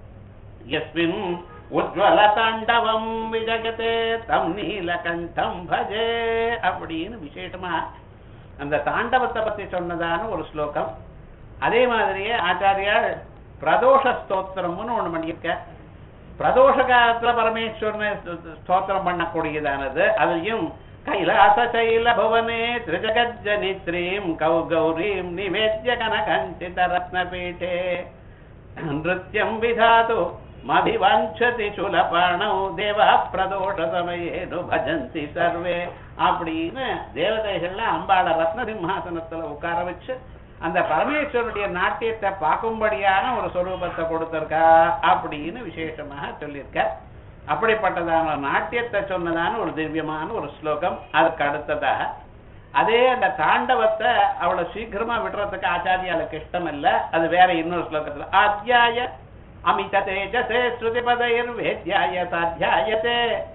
யஸ்மின் உஜ்வல தாண்டவம் விஜகதே தம் நீலகண்டம் பஜே அப்படின்னு விசேஷமா அந்த தாண்டவத்தை பத்தி சொன்னதான ஒரு ஸ்லோகம் அதே மாதிரியே ஆச்சாரியால் பிரதோஷ ஸ்தோத்திரம்னு ஒண்ணு பண்ணியிருக்க பிரதோஷ காலத்துல பரமேஸ்வரனை ஸ்த- ஸ்தோத்திரம் பண்ணக்கூடியதானது அதையும் கைலாச சைல புவனே திரிஜகஜனித்ரீம் கௌ கௌரீம் நிவேத்ய கனகஞ்சித ரத்னபீఠே நృత్యం విధాతు மபிவாஞ்சதி சுலபாணௌ தேவா பிரதோஷ சமயேனு பஜந்தி சர்வே அப்படின்னு தேவதைகள்ல அம்பாள ரத்ன சிம்ஹாசனத்துல உட்கார வச்சு அந்த பரமேஸ்வருடைய நாட்டியத்தை பார்க்கும்படியான ஒரு சொரூபத்தை கொடுத்திருக்கா அப்படின்னு விசேஷமாக சொல்லியிருக்க அப்படிப்பட்டதான நாட்டியத்தை சொன்னதான ஒரு திவ்யமான ஒரு ஸ்லோகம் அதுக்கு அடுத்ததாக அதே அந்த தாண்டவத்தை அவ்வளவு சீக்கிரமா விடுறதுக்கு ஆச்சாரியாளுக்கு இஷ்டம் இல்ல அது வேற இன்னொரு ஸ்லோகத்துல அத்தியாய அமித தேஜசே ஸ்ருதி பதைர் வேத்யாய சாத்தியாயத்தே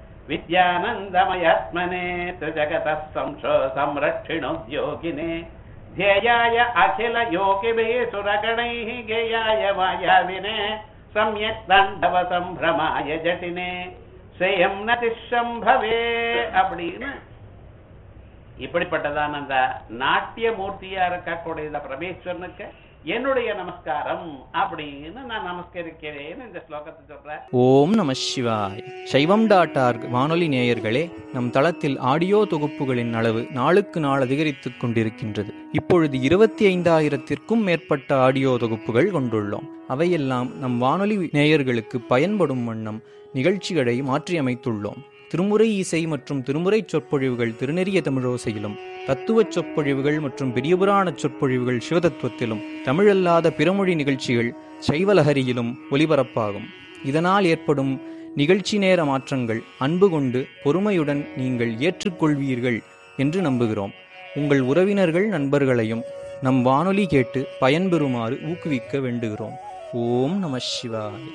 வித்யானந்தமயாத்மனே திரிஜகத சம்சோ சம்ரட்சிணோத்யோகினே ध्येयाय अखिल योगिभिः सुरगणैः गेयाय मायाविने सम्यक् தண்டவ சம்பிரமாய ஜட்டினே சேயம் நதிஷம்பவே அப்படின்னு இப்படிப்பட்டதான அந்த நாட்டிய மூர்த்தியா இருக்கக்கூடிய பரமேஸ்வரனுக்கு என்னுடைய நமஸ்காரம் அப்படின்னு நான் நமஸ்கரிக்கிறேன்னு இந்த ஸ்லோகத்தை சொல்றேன் ஓம் நம சிவாய் சைவம் டாட் ஆர்க் வானொலி நேயர்களே நம் தளத்தில் ஆடியோ தொகுப்புகளின் அளவு நாளுக்கு நாள் அதிகரித்துக் கொண்டிருக்கின்றது இப்பொழுது இருபத்தி ஐந்தாயிரத்திற்கும் மேற்பட்ட ஆடியோ தொகுப்புகள் கொண்டுள்ளோம் அவையெல்லாம் நம் வானொலி நேயர்களுக்கு பயன்படும் வண்ணம் நிகழ்ச்சிகளை மாற்றியமைத்துள்ளோம் திருமுறை இசை மற்றும் திருமுறை சொற்பொழிவுகள் திருநெறிய தமிழோசையிலும் தத்துவச் சொற்பொழிவுகள் மற்றும் பெரியபுராண சொற்பொழிவுகள் சிவதத்துவத்திலும் தமிழல்லாத பிறமொழி நிகழ்ச்சிகள் சைவலஹரியிலும் ஒலிபரப்பாகும் இதனால் ஏற்படும் நிகழ்ச்சி நேர மாற்றங்கள் அன்பு கொண்டு பொறுமையுடன் நீங்கள் ஏற்றுக்கொள்வீர்கள் என்று நம்புகிறோம் உங்கள் உறவினர்கள் நண்பர்களையும் நம் வானொலி கேட்டு பயன்பெறுமாறு ஊக்குவிக்க வேண்டுகிறோம் ஓம் நம சிவாய்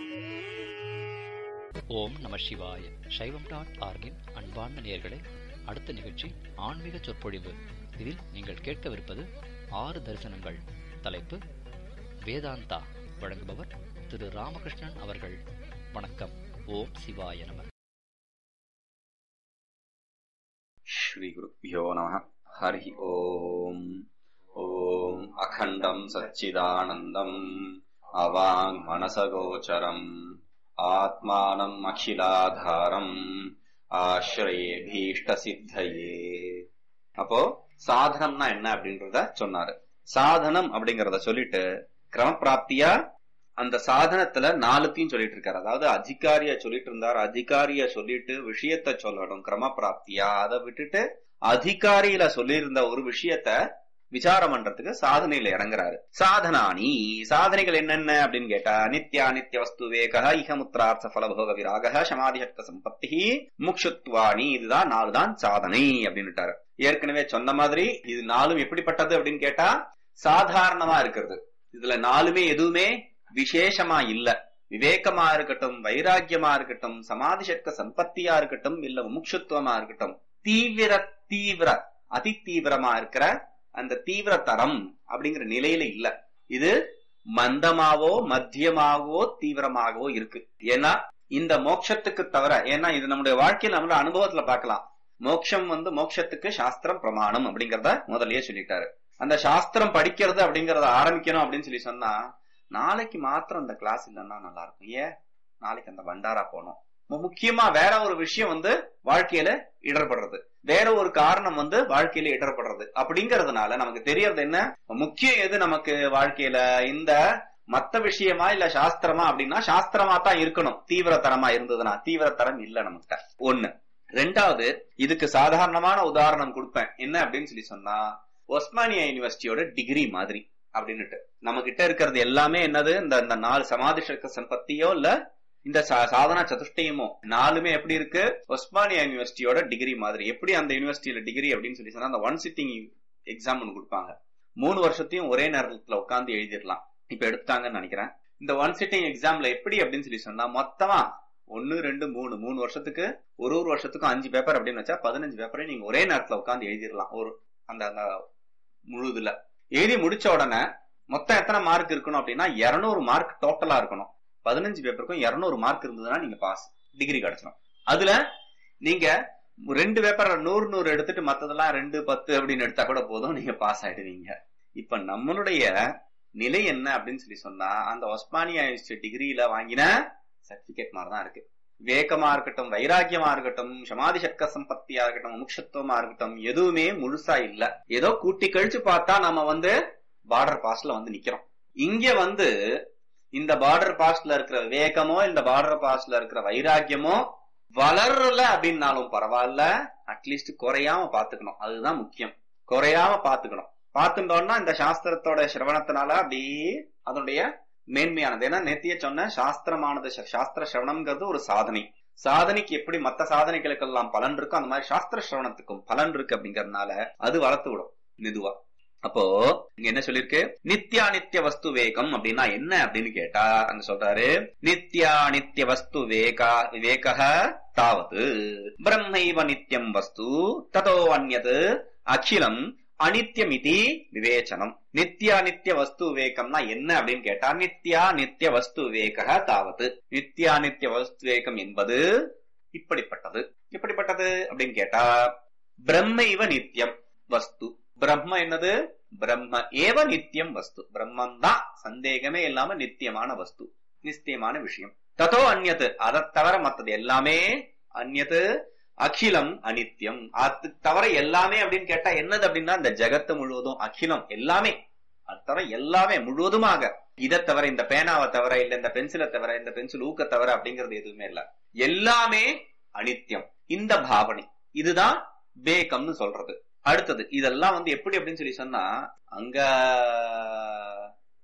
ஓம் நம சிவாய சைவம் டாட் ஆர்கின் அன்பார்ந்த நேயர்களே அடுத்த நிகழ்ச்சி ஆன்மீக சொற்பொழிவு இதில் நீங்கள் கேட்கவிருப்பது ஆறு தரிசனங்கள் தலைப்பு வேதாந்தா வழங்குபவர் திரு ராமகிருஷ்ணன் அவர்கள் வணக்கம் ஓம் சிவாய நம श्रीगुरुभ्यो नमः हरिः ओम् ॐ अखण्डम् सच्चिदानन्दम् अवाङ्मनसगोचरम् आत्मानम् अखिलाधारम् ஆசிரயேபீஷ்டசித்தையே அப்போ சாதனம்னா என்ன அப்படின்றத சொன்னாரு சாதனம் அப்படிங்கறத சொல்லிட்டு கிரமப்பிராப்தியா அந்த சாதனத்துல நாலுத்தையும் சொல்லிட்டு இருக்காரு அதாவது அதிகாரிய சொல்லிட்டு இருந்தார் அதிகாரிய சொல்லிட்டு விஷயத்த சொல்லணும் கிரமப்பிராப்தியா அதை விட்டுட்டு அதிகாரியில சொல்லியிருந்த ஒரு விஷயத்த விசாரம் பண்றதுக்கு சாதனையில இறங்குறாரு சாதனானி சாதனைகள் என்னென்ன அப்படின்னு கேட்டா நித்யா நித்திய வஸ்து வேக இகமுத்ரார்த்த பலபோக விராக சமாதிஹத்த சம்பத்தி முக்ஷுத்வானி இதுதான் நாலு தான் சாதனை அப்படின்னுட்டாரு ஏற்கனவே சொன்ன மாதிரி இது நாலும் எப்படிப்பட்டது அப்படின்னு கேட்டா சாதாரணமா இருக்கிறது இதுல நாலுமே எதுவுமே விசேஷமா இல்ல விவேகமா இருக்கட்டும் வைராக்கியமா இருக்கட்டும் சமாதி சட்க சம்பத்தியா இருக்கட்டும் இல்ல முமுட்சுத்துவமா இருக்கட்டும் தீவிர தீவிர அதி தீவிரமா இருக்கிற அந்த தீவிர தரம் அப்படிங்கிற நிலையில இல்ல இது மந்தமாவோ மத்தியமாகவோ தீவிரமாகவோ இருக்கு ஏன்னா இந்த மோட்சத்துக்கு தவிர ஏன்னா இது நம்முடைய வாழ்க்கையில நம்மளோட அனுபவத்துல பார்க்கலாம் மோட்சம் வந்து மோட்சத்துக்கு சாஸ்திரம் பிரமாணம் அப்படிங்கறத முதல்லயே சொல்லிட்டாரு அந்த சாஸ்திரம் படிக்கிறது அப்படிங்கறத ஆரம்பிக்கணும் அப்படின்னு சொல்லி சொன்னா நாளைக்கு மாத்திரம் அந்த கிளாஸ் இல்லைன்னா நல்லா இருக்கும் ஏன் நாளைக்கு அந்த பண்டாரா போனோம் முக்கியமா வேற ஒரு விஷயம் வந்து வாழ்க்கையில இடர்படுறது வேற ஒரு காரணம் வந்து வாழ்க்கையில இடர்படுறது அப்படிங்கறதுனால நமக்கு தெரியறது என்ன முக்கியம் எது நமக்கு வாழ்க்கையில இந்த மத்த விஷயமா இல்ல சாஸ்திரமா அப்படின்னா சாஸ்திரமா தான் இருக்கணும் தீவிரத்தரமா இருந்ததுன்னா தீவிரத்தரம் இல்ல நமக்கு ஒண்ணு ரெண்டாவது இதுக்கு சாதாரணமான உதாரணம் கொடுப்பேன் என்ன அப்படின்னு சொல்லி சொன்னா ஒஸ்மானியா யூனிவர்சிட்டியோட டிகிரி மாதிரி அப்படின்னுட்டு நம்ம கிட்ட இருக்கிறது எல்லாமே என்னது இந்த இந்த நாலு சமாதி சக்க சம்பத்தியோ இல்ல இந்த சாதனா சதுஷ்டயமோ நாலுமே எப்படி இருக்கு ஒஸ்மானியா யூனிவர்சிட்டியோட டிகிரி மாதிரி எப்படி அந்த யூனிவர்சிட்டியில டிகிரி அப்படின்னு சொல்லி சொன்னா அந்த ஒன் சிட்டிங் எக்ஸாம் ஒன்று கொடுப்பாங்க மூணு வருஷத்தையும் ஒரே நேரத்துல உட்காந்து எழுதிடலாம் இப்ப எடுத்தாங்கன்னு நினைக்கிறேன் இந்த ஒன் சிட்டிங் எக்ஸாம்ல எப்படி அப்படின்னு சொல்லி சொன்னா மொத்தமா ஒன்னு ரெண்டு மூணு மூணு வருஷத்துக்கு ஒரு ஒரு வருஷத்துக்கும் அஞ்சு பேப்பர் அப்படின்னு வச்சா பதினஞ்சு பேப்பரையும் நீங்க ஒரே நேரத்துல உட்காந்து எழுதிடலாம் ஒரு அந்த அந்த முழுதுல எழுதி முடிச்ச உடனே மொத்தம் எத்தனை மார்க் இருக்கணும் அப்படின்னா இருநூறு மார்க் டோட்டலா இருக்கணும் பதினஞ்சு பேப்பருக்கும் இருநூறு மார்க் இருந்ததுன்னா நீங்க பாஸ் டிகிரி கிடைச்சிடும் அதுல நீங்க ரெண்டு பேப்பர் நூறு நூறு எடுத்துட்டு மத்ததெல்லாம் ரெண்டு பத்து அப்படின்னு எடுத்தா கூட போதும் நீங்க பாஸ் ஆயிடுவீங்க இப்ப நம்மளுடைய நிலை என்ன அப்படின்னு சொல்லி சொன்னா அந்த ஒஸ்மானியா டிகிரியில வாங்கின சர்டிபிகேட் மாதிரி தான் இருக்கு விவேகமா இருக்கட்டும் வைராக்கியமா இருக்கட்டும் சமாதி சக்க சம்பத்தியா இருக்கட்டும் முக்ஷத்துவமா இருக்கட்டும் எதுவுமே முழுசா இல்ல ஏதோ கூட்டி கழிச்சு பார்த்தா நம்ம வந்து பார்டர் பாஸ்ட்ல வந்து நிக்கிறோம் இங்க வந்து இந்த பார்டர் பாஸ்ட்ல இருக்கிற விவேகமோ இந்த பார்டர் பாஸ்ட்ல இருக்கிற வைராக்கியமோ வளரல அப்படின்னாலும் பரவாயில்ல அட்லீஸ்ட் குறையாம பாத்துக்கணும் அதுதான் முக்கியம் குறையாம பாத்துக்கணும் பார்த்துட்டோம்னா இந்த சாஸ்திரத்தோட சிரவணத்தினால அப்படியே அதனுடைய மேன்மையானது ஏன்னா நேத்திய சொன்ன சாஸ்திரமானது சாஸ்திர சிரவணம்ங்கிறது ஒரு சாதனை சாதனைக்கு எப்படி மத்த சாதனைகளுக்கெல்லாம் பலன் இருக்கோ அந்த மாதிரி சாஸ்திர சிரவணத்துக்கும் பலன் இருக்கு அப்படிங்கறதுனால அது வளர்த்து விடும் மெதுவா அப்போ இங்க என்ன சொல்லிருக்கு நித்யா நித்திய வஸ்து வேகம் அப்படின்னா என்ன அப்படின்னு கேட்டா அங்க சொல்றாரு நித்யா நித்திய வஸ்து வேகா விவேக தாவது பிரம்மைவ நித்தியம் வஸ்து ததோ அந்நது அகிலம் அனித்யமிதி விவேச்சனம் நித்யா நித்திய வஸ்து விவேகம்னா என்ன அப்படின்னு கேட்டா நித்யா நித்திய வஸ்து விவேக தாவது நித்யா நித்திய வஸ்து விவேகம் என்பது இப்படிப்பட்டது இப்படிப்பட்டது அப்படின்னு கேட்டா பிரம்மைவ நித்தியம் வஸ்து பிரம்ம என்னது பிரம்ம ஏவ நித்தியம் வஸ்து பிரம்மன் தான் சந்தேகமே இல்லாம நித்தியமான வஸ்து நித்தியமான விஷயம் ததோ அந்நது அதை தவிர மத்தது எல்லாமே அந்நது அகிலம் அனித்யம் அது தவிர எல்லாமே அப்படின்னு கேட்டா என்னது அப்படின்னா இந்த ஜெகத்து முழுவதும் அகிலம் எல்லாமே அது தவிர எல்லாமே முழுவதுமாக இதை தவிர இந்த பேனாவை தவிர இல்ல இந்த பென்சிலை தவிர இந்த பென்சில் ஊக்க தவிர அப்படிங்கிறது எதுவுமே இல்ல எல்லாமே அனித்யம் இந்த பாவனை இதுதான் பேக்கம்னு சொல்றது அடுத்தது இதெல்லாம் வந்து எப்படி அப்படின்னு சொல்லி சொன்னா அங்க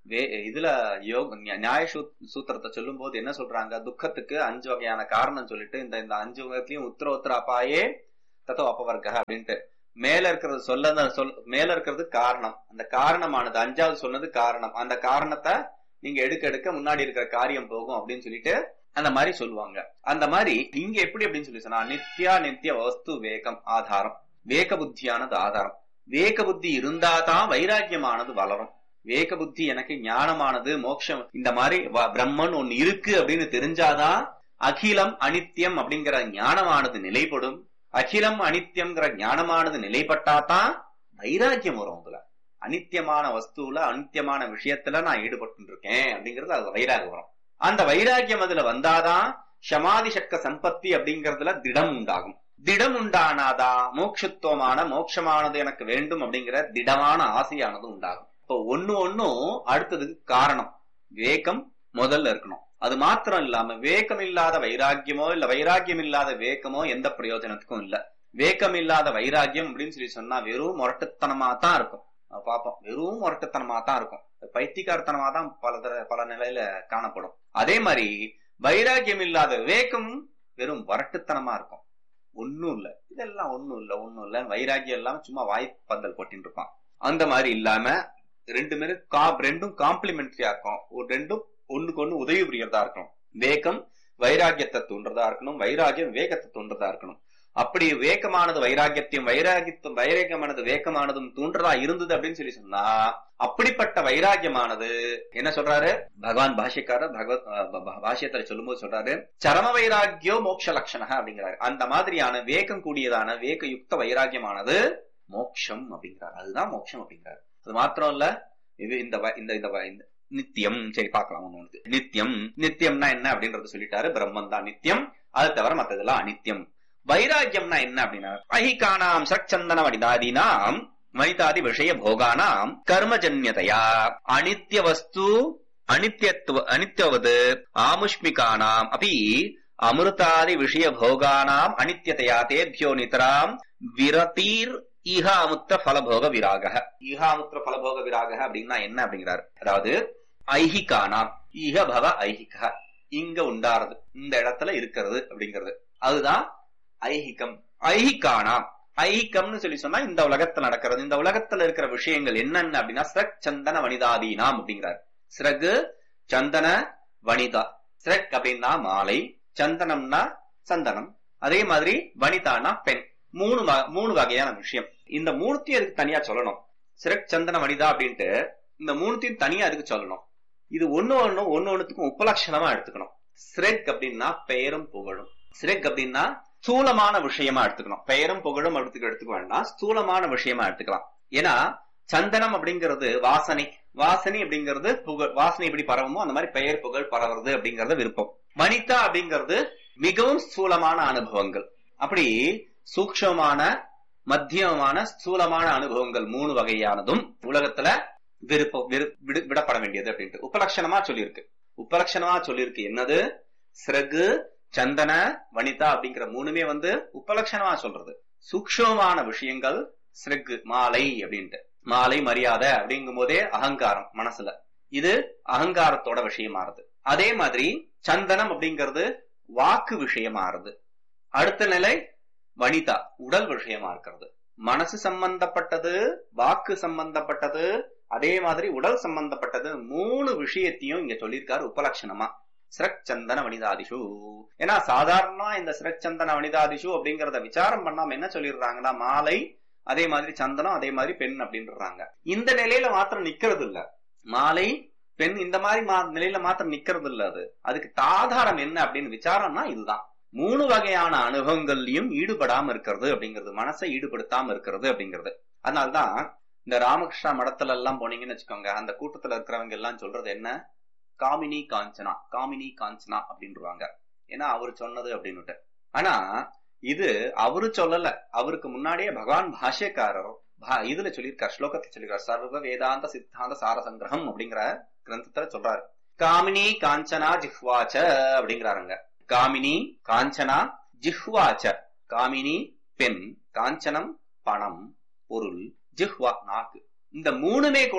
வே இதுல யோக நியா- நியாய சூ- சூத்திரத்தை சொல்லும் போது என்ன சொல்றாங்க துக்கத்துக்கு அஞ்சு வகையான காரணம் சொல்லிட்டு இந்த இந்த அஞ்சு வகையத்திலயும் உத்தர உத்தர அப்பாயே தத்தோ அப்பவர்க்க அப்படின்ட்டு மேல இருக்கிறது சொல்ல சொல் மேல இருக்கிறது காரணம் அந்த காரணமானது அஞ்சாவது சொன்னது காரணம் அந்த காரணத்தை நீங்க எடுக்க எடுக்க முன்னாடி இருக்கிற காரியம் போகும் அப்படின்னு சொல்லிட்டு அந்த மாதிரி சொல்லுவாங்க அந்த மாதிரி இங்க எப்படி அப்படின்னு சொல்லி சொன்னா நித்யா நித்திய வஸ்து வேகம் ஆதாரம் வேக புத்தியானது ஆதாரம் வேக புத்தி இருந்தாதான் வைராக்கியமானது வளரும் வேக புத்தி எனக்கு ஞானமானது மோட்சம் இந்த மாதிரி வ- பிரம்மன் ஒன்னு இருக்கு அப்படின்னு தெரிஞ்சாதான் அகிலம் அனித்யம் அப்படிங்கிற ஞானமானது நிலைப்படும் அகிலம் அனித்யம்ங்கிற ஞானமானது நிலைப்பட்டாதான் வைராக்கியம் வரும் அதுல அனித்தியமான வஸ்துல அனித்தியமான விஷயத்துல நான் ஈடுபட்டு இருக்கேன் அப்படிங்கிறது அது வைராகம் வரும் அந்த வைராக்கியம் அதுல வந்தாதான் சமாதி சக்க சம்பத்தி அப்படிங்கறதுல திடம் உண்டாகும் திடம் உண்டானாதான் மோட்சத்துவமான மோட்சமானது எனக்கு வேண்டும் அப்படிங்கிற திடமான ஆசையானது உண்டாகும் இப்போ ஒண்ணு ஒண்ணும் அடுத்ததுக்கு காரணம் வேகம் முதல்ல இருக்கணும் அது மாத்திரம் இல்லாம வேகம் இல்லாத வைராக்கியமோ இல்ல வைராக்கியம் இல்லாத வேகமோ எந்த பிரயோஜனத்துக்கும் இல்ல வேகம் இல்லாத வைராக்கியம் அப்படின்னு சொல்லி சொன்னா வெறும் முரட்டுத்தனமா தான் இருக்கும் நம்ம பார்ப்போம் வெறும் முரட்டுத்தனமா தான் இருக்கும் பைத்தியக்காரத்தனமா தான் பல தர பல நிலையில காணப்படும் அதே மாதிரி வைராக்கியம் இல்லாத வேகம் வெறும் வரட்டுத்தனமா இருக்கும் ஒண்ணும் இல்ல இதெல்லாம் ஒண்ணும் இல்ல ஒண்ணும் இல்ல வைராக்கியம் எல்லாம் சும்மா வாய்ப்பந்தல் கொட்டின்னு இருப்பான் அந்த மாதிரி இல்லாம ரெண்டு பேரும் கா- ரெண்டும் காம்ப்ளிமெண்டரியா இருக்கும் ஒரு ரெண்டும் ஒண்ணுக்கு ஒண்ணு உதவி புரியறதா இருக்கணும் வேகம் வைராக்கியத்தை தூண்டுறதா இருக்கணும் வைராக்கியம் வேகத்தை தூண்டுறதா இருக்கணும் அப்படி வேகமானது வைராக்கியத்தையும் வைராகியத்தும் வைராகியமானது வேகமானதும் தூண்டுறதா இருந்தது அப்படின்னு சொல்லி சொன்னா அப்படிப்பட்ட வைராகியமானது என்ன சொல்றாரு பகவான் பாஷ்யக்காரர் பகவத் அஹ், ப- ப- பாஷ்யத்துல சொல்லும்போது சொல்றாரு சரம வைராக்கியோ மோட்ச லட்சண அப்படிங்கிறாரு அந்த மாதிரியான வேகம் கூடியதான வேக யுக்த வைராகியமானது மோட்சம் அப்படிங்கிறார் அதுதான் மோட்சம் அப்படிங்கிறார் அது மாத்திரம் இல்ல இது இந்த வ- இந்த இந்த வ- இந்த நித்தியம் சரி பார்க்கலாம் ஒண்ணு ஒண்ணு நித்தியம் நித்தியம்னா என்ன அப்படின்றத சொல்லிட்டாரு பிரம்மன் தான் நித்தியம் அது தவிர மத்ததெல்லாம் அனித்தியம் வைராக்கியம்னா என்ன அப்படின்னா அஹிகானாம் சச்சந்தன வனிதாதீனாம் வனிதாதி விஷய போகானாம் கர்மஜன்யதையா அனித்ய வஸ்து அனித்யத்துவ அனித்யவது ஆமுஷ்மிகானாம் அபி அமிர்தாதி விஷய போகானாம் அனித்யதையா தேபியோ நிதராம் விரதீர் ஈகாமுத்திர பலபோக விராக ஈகாமுத்திர பலபோக விராக அப்படின்னா என்ன அப்படிங்கிறாரு அதாவது ஐஹிகானாம் ஈக பவ ஐஹிக இங்க உண்டாறது இந்த இடத்துல இருக்கிறது அப்படிங்கிறது அதுதான் ஐஹிகம் ஐஹிகானாம் ஐஹிகம்னு சொல்லி சொன்னா இந்த உலகத்துல நடக்கிறது இந்த உலகத்துல இருக்கிற விஷயங்கள் என்னென்ன அப்படின்னா ஸ்ரக் சந்தன வனிதாதீனாம் அப்படிங்கிறார் ஸ்ரகு சந்தன வனிதா ஸ்ரக் அப்படின்னா மாலை சந்தனம்னா சந்தனம் அதே மாதிரி வனிதானா பெண் மூணு வ- மூணு வகையான விஷயம் இந்த மூணுத்தையும் அதுக்கு தனியா சொல்லணும் சிறக் சந்தன வனிதா அப்படின்ட்டு இந்த மூணுத்தையும் தனியா அதுக்கு சொல்லணும் இது ஒண்ணு ஒண்ணு ஒண்ணு ஒண்ணுத்துக்கும் உபலட்சணமா எடுத்துக்கணும் சிரெக் அப்படின்னா பெயரும் புகழும் சிரெக் அப்படின்னா ஸ்தூலமான விஷயமா எடுத்துக்கணும் பெயரும் புகழும் எடுத்துக்க எடுத்துக்க வேண்டாம் ஸ்தூலமான விஷயமா எடுத்துக்கலாம் ஏன்னா சந்தனம் அப்படிங்கிறது வாசனை வாசனை அப்படிங்கிறது புகழ் வாசனை எப்படி பரவுமோ அந்த மாதிரி பெயர் புகழ் பரவுறது அப்படிங்கறது விருப்பம் வனிதா அப்படிங்கிறது மிகவும் ஸ்தூலமான அனுபவங்கள் அப்படி சூக்ஷமான மத்தியமான ஸ்தூலமான அனுபவங்கள் மூணு வகையானதும் உலகத்துல விருப்பம் விரு- விடு- விடப்பட வேண்டியது அப்படின்ட்டு உபலட்சணமா சொல்லியிருக்கு உபலட்சணமா சொல்லியிருக்கு என்னது சிறகு சந்தன வனிதா அப்படிங்கிற மூணுமே வந்து உபலட்சணமா சொல்றது சூக்ஷமமான விஷயங்கள் சிறகு மாலை அப்படின்ட்டு மாலை மரியாதை அப்படிங்கும் போதே அகங்காரம் மனசுல இது அகங்காரத்தோட விஷயமாறுது அதே மாதிரி சந்தனம் அப்படிங்கிறது வாக்கு விஷயமாறுது அடுத்த நிலை வனிதா உடல் விஷயமா இருக்கிறது மனசு சம்பந்தப்பட்டது வாக்கு சம்பந்தப்பட்டது அதே மாதிரி உடல் சம்பந்தப்பட்டது மூணு விஷயத்தையும் இங்க சொல்லியிருக்காரு உபலட்சணமா சிரக் சந்தன வனிதாதிஷு ஏன்னா சாதாரணமா இந்த சிரக் சந்தன வனிதாதிஷு அப்படிங்கறத விசாரம் பண்ணாம என்ன சொல்லிடுறாங்கன்னா மாலை அதே மாதிரி சந்தனம் அதே மாதிரி பெண் அப்படின்றாங்க இந்த நிலையில மாத்திரம் நிக்கிறது இல்ல மாலை பெண் இந்த மாதிரி மா- நிலையில மாத்திரம் நிக்கிறது இல்ல அது அதுக்கு ஆதாரம் என்ன அப்படின்னு விசாரம்னா இதுதான் மூணு வகையான அனுபவங்கள்லயும் ஈடுபடாம இருக்கிறது அப்படிங்கிறது மனசை ஈடுபடுத்தாம இருக்கிறது அப்படிங்கிறது அதனால்தான் இந்த ராமகிருஷ்ணா மடத்துல எல்லாம் போனீங்கன்னு வச்சுக்கோங்க அந்த கூட்டத்துல இருக்கிறவங்க எல்லாம் சொல்றது என்ன காமினி காஞ்சனா காமினி காஞ்சனா அப்படின்றாங்க ஏன்னா அவர் சொன்னது அப்படின்னுட்டு ஆனா இது அவரு சொல்லல அவருக்கு முன்னாடியே பகவான் பாஷ்யக்காரர் பா- இதுல சொல்லியிருக்கார் ஸ்லோகத்துல சொல்லியிருக்கார் சர்வ வேதாந்த சித்தாந்த சார சங்கிரகம் அப்படிங்கிற கிரந்தத்துல சொல்றாரு காமினி காஞ்சனா ஜிஹ்வாச்ச அப்படிங்கிறாருங்க காமினி காஞ்சனா ஜிஹ்வாச்ச காமினி பெண் காஞ்சனம் பணம் பொருள் ஜிஹ்வா நாக்கு இந்த மூணுமே கூட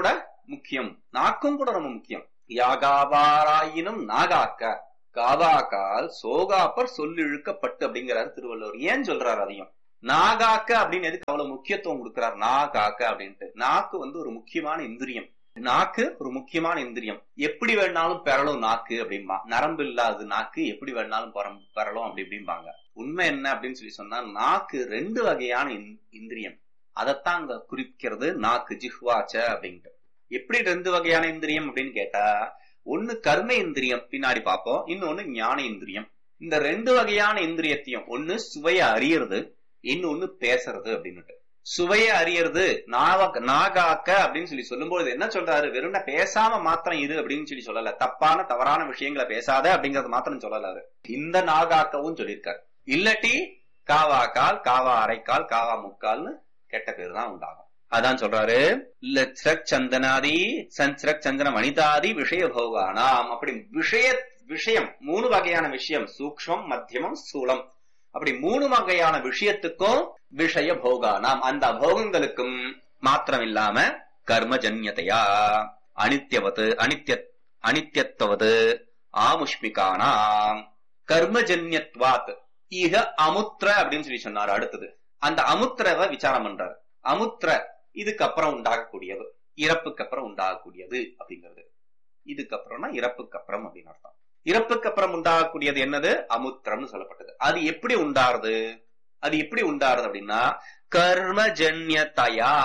முக்கியம் நாக்கும் கூட ரொம்ப முக்கியம் யாகாவாராயினும் நாகாக்க காவாக்கால் சோகாப்பர் சொல்லிழுக்கப்பட்டு அப்படிங்கிறாரு திருவள்ளுவர் ஏன் சொல்றாரு அதையும் நாகாக்க அப்படின்னு எதுக்கு அவ்வளவு முக்கியத்துவம் கொடுக்கிறார் நாகாக்க அப்படின்ட்டு நாக்கு வந்து ஒரு முக்கியமான இந்திரியம் நாக்கு ஒரு முக்கியமான இந்திரியம் எப்படி வேணாலும் பெறலும் நாக்கு அப்படின்பா நரம்பு இல்லாத நாக்கு எப்படி வேணாலும் பெறம்- பெறலும் அப்படி இப்படிம்பாங்க உண்மை என்ன அப்படின்னு சொல்லி சொன்னா நாக்கு ரெண்டு வகையான இந்- இந்திரியம் அதைத்தான் அங்க குறிக்கிறது நாக்கு ஜிஹ்வாச்ச அப்படின்ட்டு எப்படி ரெண்டு வகையான இந்திரியம் அப்படின்னு கேட்டா ஒண்ணு கர்ம இந்திரியம் பின்னாடி பார்ப்போம் இன்னொன்னு ஞான இந்திரியம் இந்த ரெண்டு வகையான இந்திரியத்தையும் ஒண்ணு சுவைய அறியறது இன்னொன்னு பேசுறது அப்படின்னுட்டு சுவைய அறியறது நாவ நாகாக்க அப்படின்னு சொல்லி சொல்லும்போது என்ன சொல்றாரு வெறும் பேசாம மாத்திரம் இரு அப்படின்னு சொல்லி சொல்லல தப்பான தவறான விஷயங்களை பேசாத அப்படிங்கறது மாத்திரம் சொல்லலாரு இந்த நாகாக்கவும் சொல்லியிருக்காரு இல்லட்டி காவா கால் காவா அரைக்கால் காவா முக்கால்னு கெட்ட பேர் தான் உண்டாகும் அதான் சொல்றாரு லட்சக் சந்தனாதி சஞ்சரக் சந்தன மனிதாதி விஷய போகானாம் அப்படி விஷய விஷயம் மூணு வகையான விஷயம் சூக்ஷ்மம் மத்தியமம் ஸ்தூலம் அப்படி மூணு வகையான விஷயத்துக்கும் விஷய போகானாம் அந்த போகங்களுக்கும் மாத்திரம் இல்லாம கர்மஜன்யதையா அனித்யவது அனித்ய அனித்யத்துவது ஆமுஷ்மிகானாம் கர்மஜன்யத்வாத் ஈக அமுத்திர அப்படின்னு சொல்லி சொன்னார் அடுத்தது அந்த அமுத்திரவை விசாரம் பண்றாரு அமுத்திர இதுக்கு அப்புறம் உண்டாகக்கூடியது இறப்புக்கு அப்புறம் உண்டாகக்கூடியது அப்படிங்கிறது இதுக்கப்புறம்னா இறப்புக்கு அப்புறம் அப்படின்னு அர்த்தம் இறப்புக்கு அப்புறம் உண்டாகக்கூடியது என்னது அமுத்திரம்னு சொல்லப்பட்டது அது எப்படி உண்டாருது அது எப்படி உண்டாருது அப்படின்னா கர்மஜன்யதயா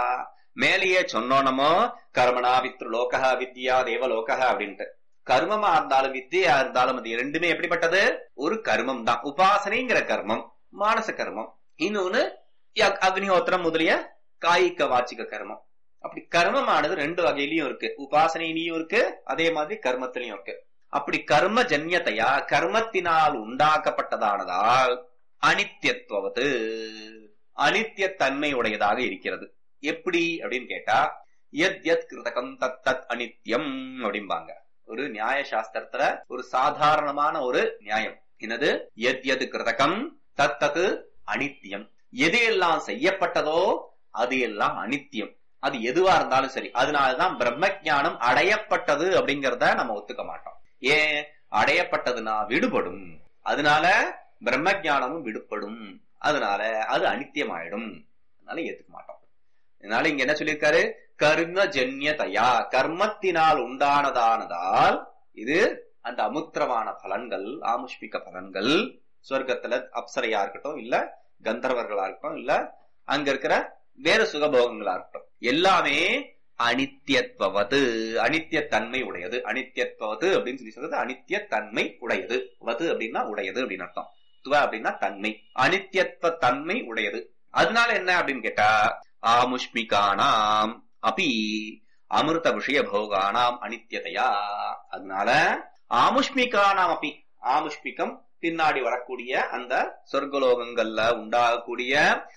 மேலேயே சொன்னோனமோ கர்மனா வித்ரு லோகா வித்யா தேவலோகா அப்படின்ட்டு கர்மமா இருந்தாலும் வித்தியா இருந்தாலும் அது இரண்டுமே எப்படிப்பட்டது ஒரு கர்மம் தான் உபாசனைங்கிற கர்மம் மானச கர்மம் இன்னொன்னு யக்- அக்னிஹோத்திரம் முதலிய காய்க வாச்சிக கர்மம் அப்படி கர்மமானது ரெண்டு வகையிலயும் இருக்கு உபாசனையிலையும் இருக்கு அதே மாதிரி கர்மத்திலையும் இருக்கு அப்படி கர்ம ஜன்யத்தையா கர்மத்தினால் உண்டாக்கப்பட்டதானதால் அனித்யத்துவது அனித்தியத்தன்மை உடையதாக இருக்கிறது எப்படி அப்படின்னு கேட்டா எத் எத் கிருதகம் தத் தத் அனித்யம் அப்படிம்பாங்க ஒரு நியாய சாஸ்திரத்துல ஒரு சாதாரணமான ஒரு நியாயம் என்னது எத் எது கிருதகம் தத் தது அனித்தியம் எது எல்லாம் செய்யப்பட்டதோ அது எல்லாம் அனித்தியம் அது எதுவா இருந்தாலும் சரி அதனாலதான் பிரம்ம ஞானம் அடையப்பட்டது அப்படிங்கறத நம்ம ஒத்துக்க மாட்டோம் ஏன் அடையப்பட்டதுன்னா விடுபடும் அதனால பிரம்ம ஞானமும் விடுபடும் அதனால அது அனித்தியமாயிடும் அதனால ஏத்துக்க மாட்டோம் அதனால இங்க என்ன சொல்லியிருக்காரு கர்ம ஜன்யதையா கர்மத்தினால் உண்டானதானதால் இது அந்த அமுத்திரமான பலன்கள் ஆமுஷ்மிக பலன்கள் சொர்க்கத்துல அப்சரையா இருக்கட்டும் இல்ல கந்தர்வர்களா இருக்கட்டும் இல்ல அங்க இருக்கிற வேற சுகபோகங்களா இருக்கட்டும் எல்லாமே அனித்தியத்வது அனித்தியத்தன்மை உடையது அனித்தியத்வது அப்படின்னு சொல்லி சொல்றது அனித்தியத்தன்மை உடையது வது அப்படின்னா உடையது அப்படின்னு அர்த்தம் துவ அப்படின்னா தன்மை அனித்தியத்துவ தன்மை உடையது அதனால என்ன அப்படின்னு கேட்டா ஆமுஷ்மிகானாம் அபி அமிர்த விஷய போகானாம் அனித்தியதையா அதனால ஆமுஷ்மிகானாம் அப்பி ஆமுஷ்மிகம் பின்னாடி வரக்கூடிய அந்த சொர்க்கலோகங்கள்ல உண்டாகக்கூடிய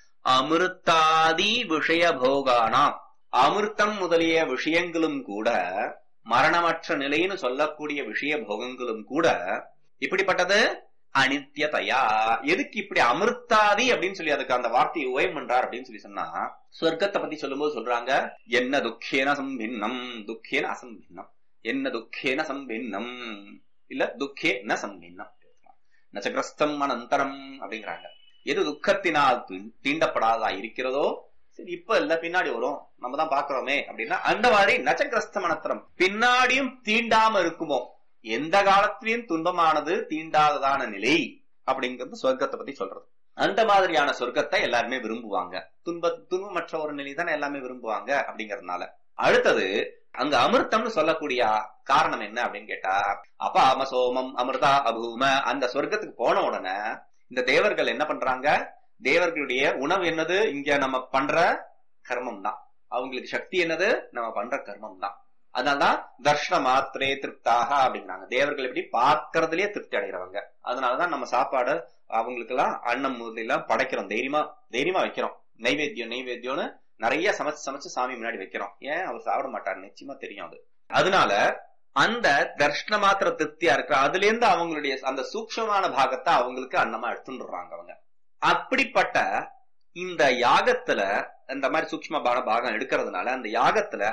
அமிர்தாதி விஷய போகானாம் அமிர்தம் முதலிய விஷயங்களும் கூட மரணமற்ற நிலைன்னு சொல்லக்கூடிய விஷய போகங்களும் கூட இப்படிப்பட்டது அனித்தியதையா எதுக்கு இப்படி அமிர்தாதி அப்படின்னு சொல்லி அதுக்கு அந்த வார்த்தையை உபயம் பண்றார் அப்படின்னு சொல்லி சொன்னா சொர்க்கத்தை பத்தி சொல்லும்போது சொல்றாங்க என்ன துக்கேன சம்பின்னம் துக்கேன அசம்பின்னம் என்ன துக்கேன சம்பின்னம் இல்ல துக்கே ந சம்பின்னம் நச்சகிரஸ்தம் அனந்தரம் அப்படிங்கிறாங்க எது துக்கத்தினால் தீ- தீண்டப்படாததா இருக்கிறதோ சரி இப்ப இல்ல பின்னாடி வரும் நம்ம தான் பாக்குறோமே அப்படின்னா அந்த மாதிரி நச்சகிரஸ்த மனத்திரம் பின்னாடியும் தீண்டாம இருக்குமோ எந்த காலத்திலையும் துன்பமானது தீண்டாததான நிலை அப்படிங்கிறது சொர்க்கத்தை பத்தி சொல்றது அந்த மாதிரியான சொர்க்கத்தை எல்லாருமே விரும்புவாங்க துன்ப துன்பமற்ற ஒரு நிலை தானே எல்லாமே விரும்புவாங்க அப்படிங்கறதுனால அடுத்தது அங்க அமிர்தம்னு சொல்லக்கூடிய காரணம் என்ன அப்படின்னு கேட்டா அப்ப அமசோமம் அமிர்தா அபூம அந்த சொர்க்கத்துக்கு போன உடனே இந்த தேவர்கள் என்ன பண்றாங்க தேவர்களுடைய உணவு என்னது இங்க நம்ம பண்ற கர்மம் தான் அவங்களுக்கு சக்தி என்னது நம்ம பண்ற கர்மம் தான் அதனாலதான் தர்ஷன மாத்திரே திருப்தாக அப்படிங்கிறாங்க தேவர்கள் எப்படி பார்க்கறதுலயே திருப்தி அடைகிறவங்க அதனாலதான் நம்ம சாப்பாடு அவங்களுக்கு எல்லாம் அன்னம் முதலாம் படைக்கிறோம் தைரியமா தைரியமா வைக்கிறோம் நைவேத்தியம் நைவேத்தியம்னு நிறைய சமைச்சு சமைச்சு சாமி முன்னாடி வைக்கிறோம் ஏன் அவர் சாப்பிட மாட்டார் நிச்சயமா தெரியும் அது அதனால அந்த தர்ஷன மாத்திர திருப்தியா இருக்கிற அதுல இருந்து அவங்களுடைய அந்த சூக்ஷமான பாகத்தை அவங்களுக்கு அன்னமா எடுத்துடுறாங்க அவங்க அப்படிப்பட்ட இந்த யாகத்துல இந்த மாதிரி சூக்ஷ்மமான பாகம் எடுக்கிறதுனால அந்த யாகத்துல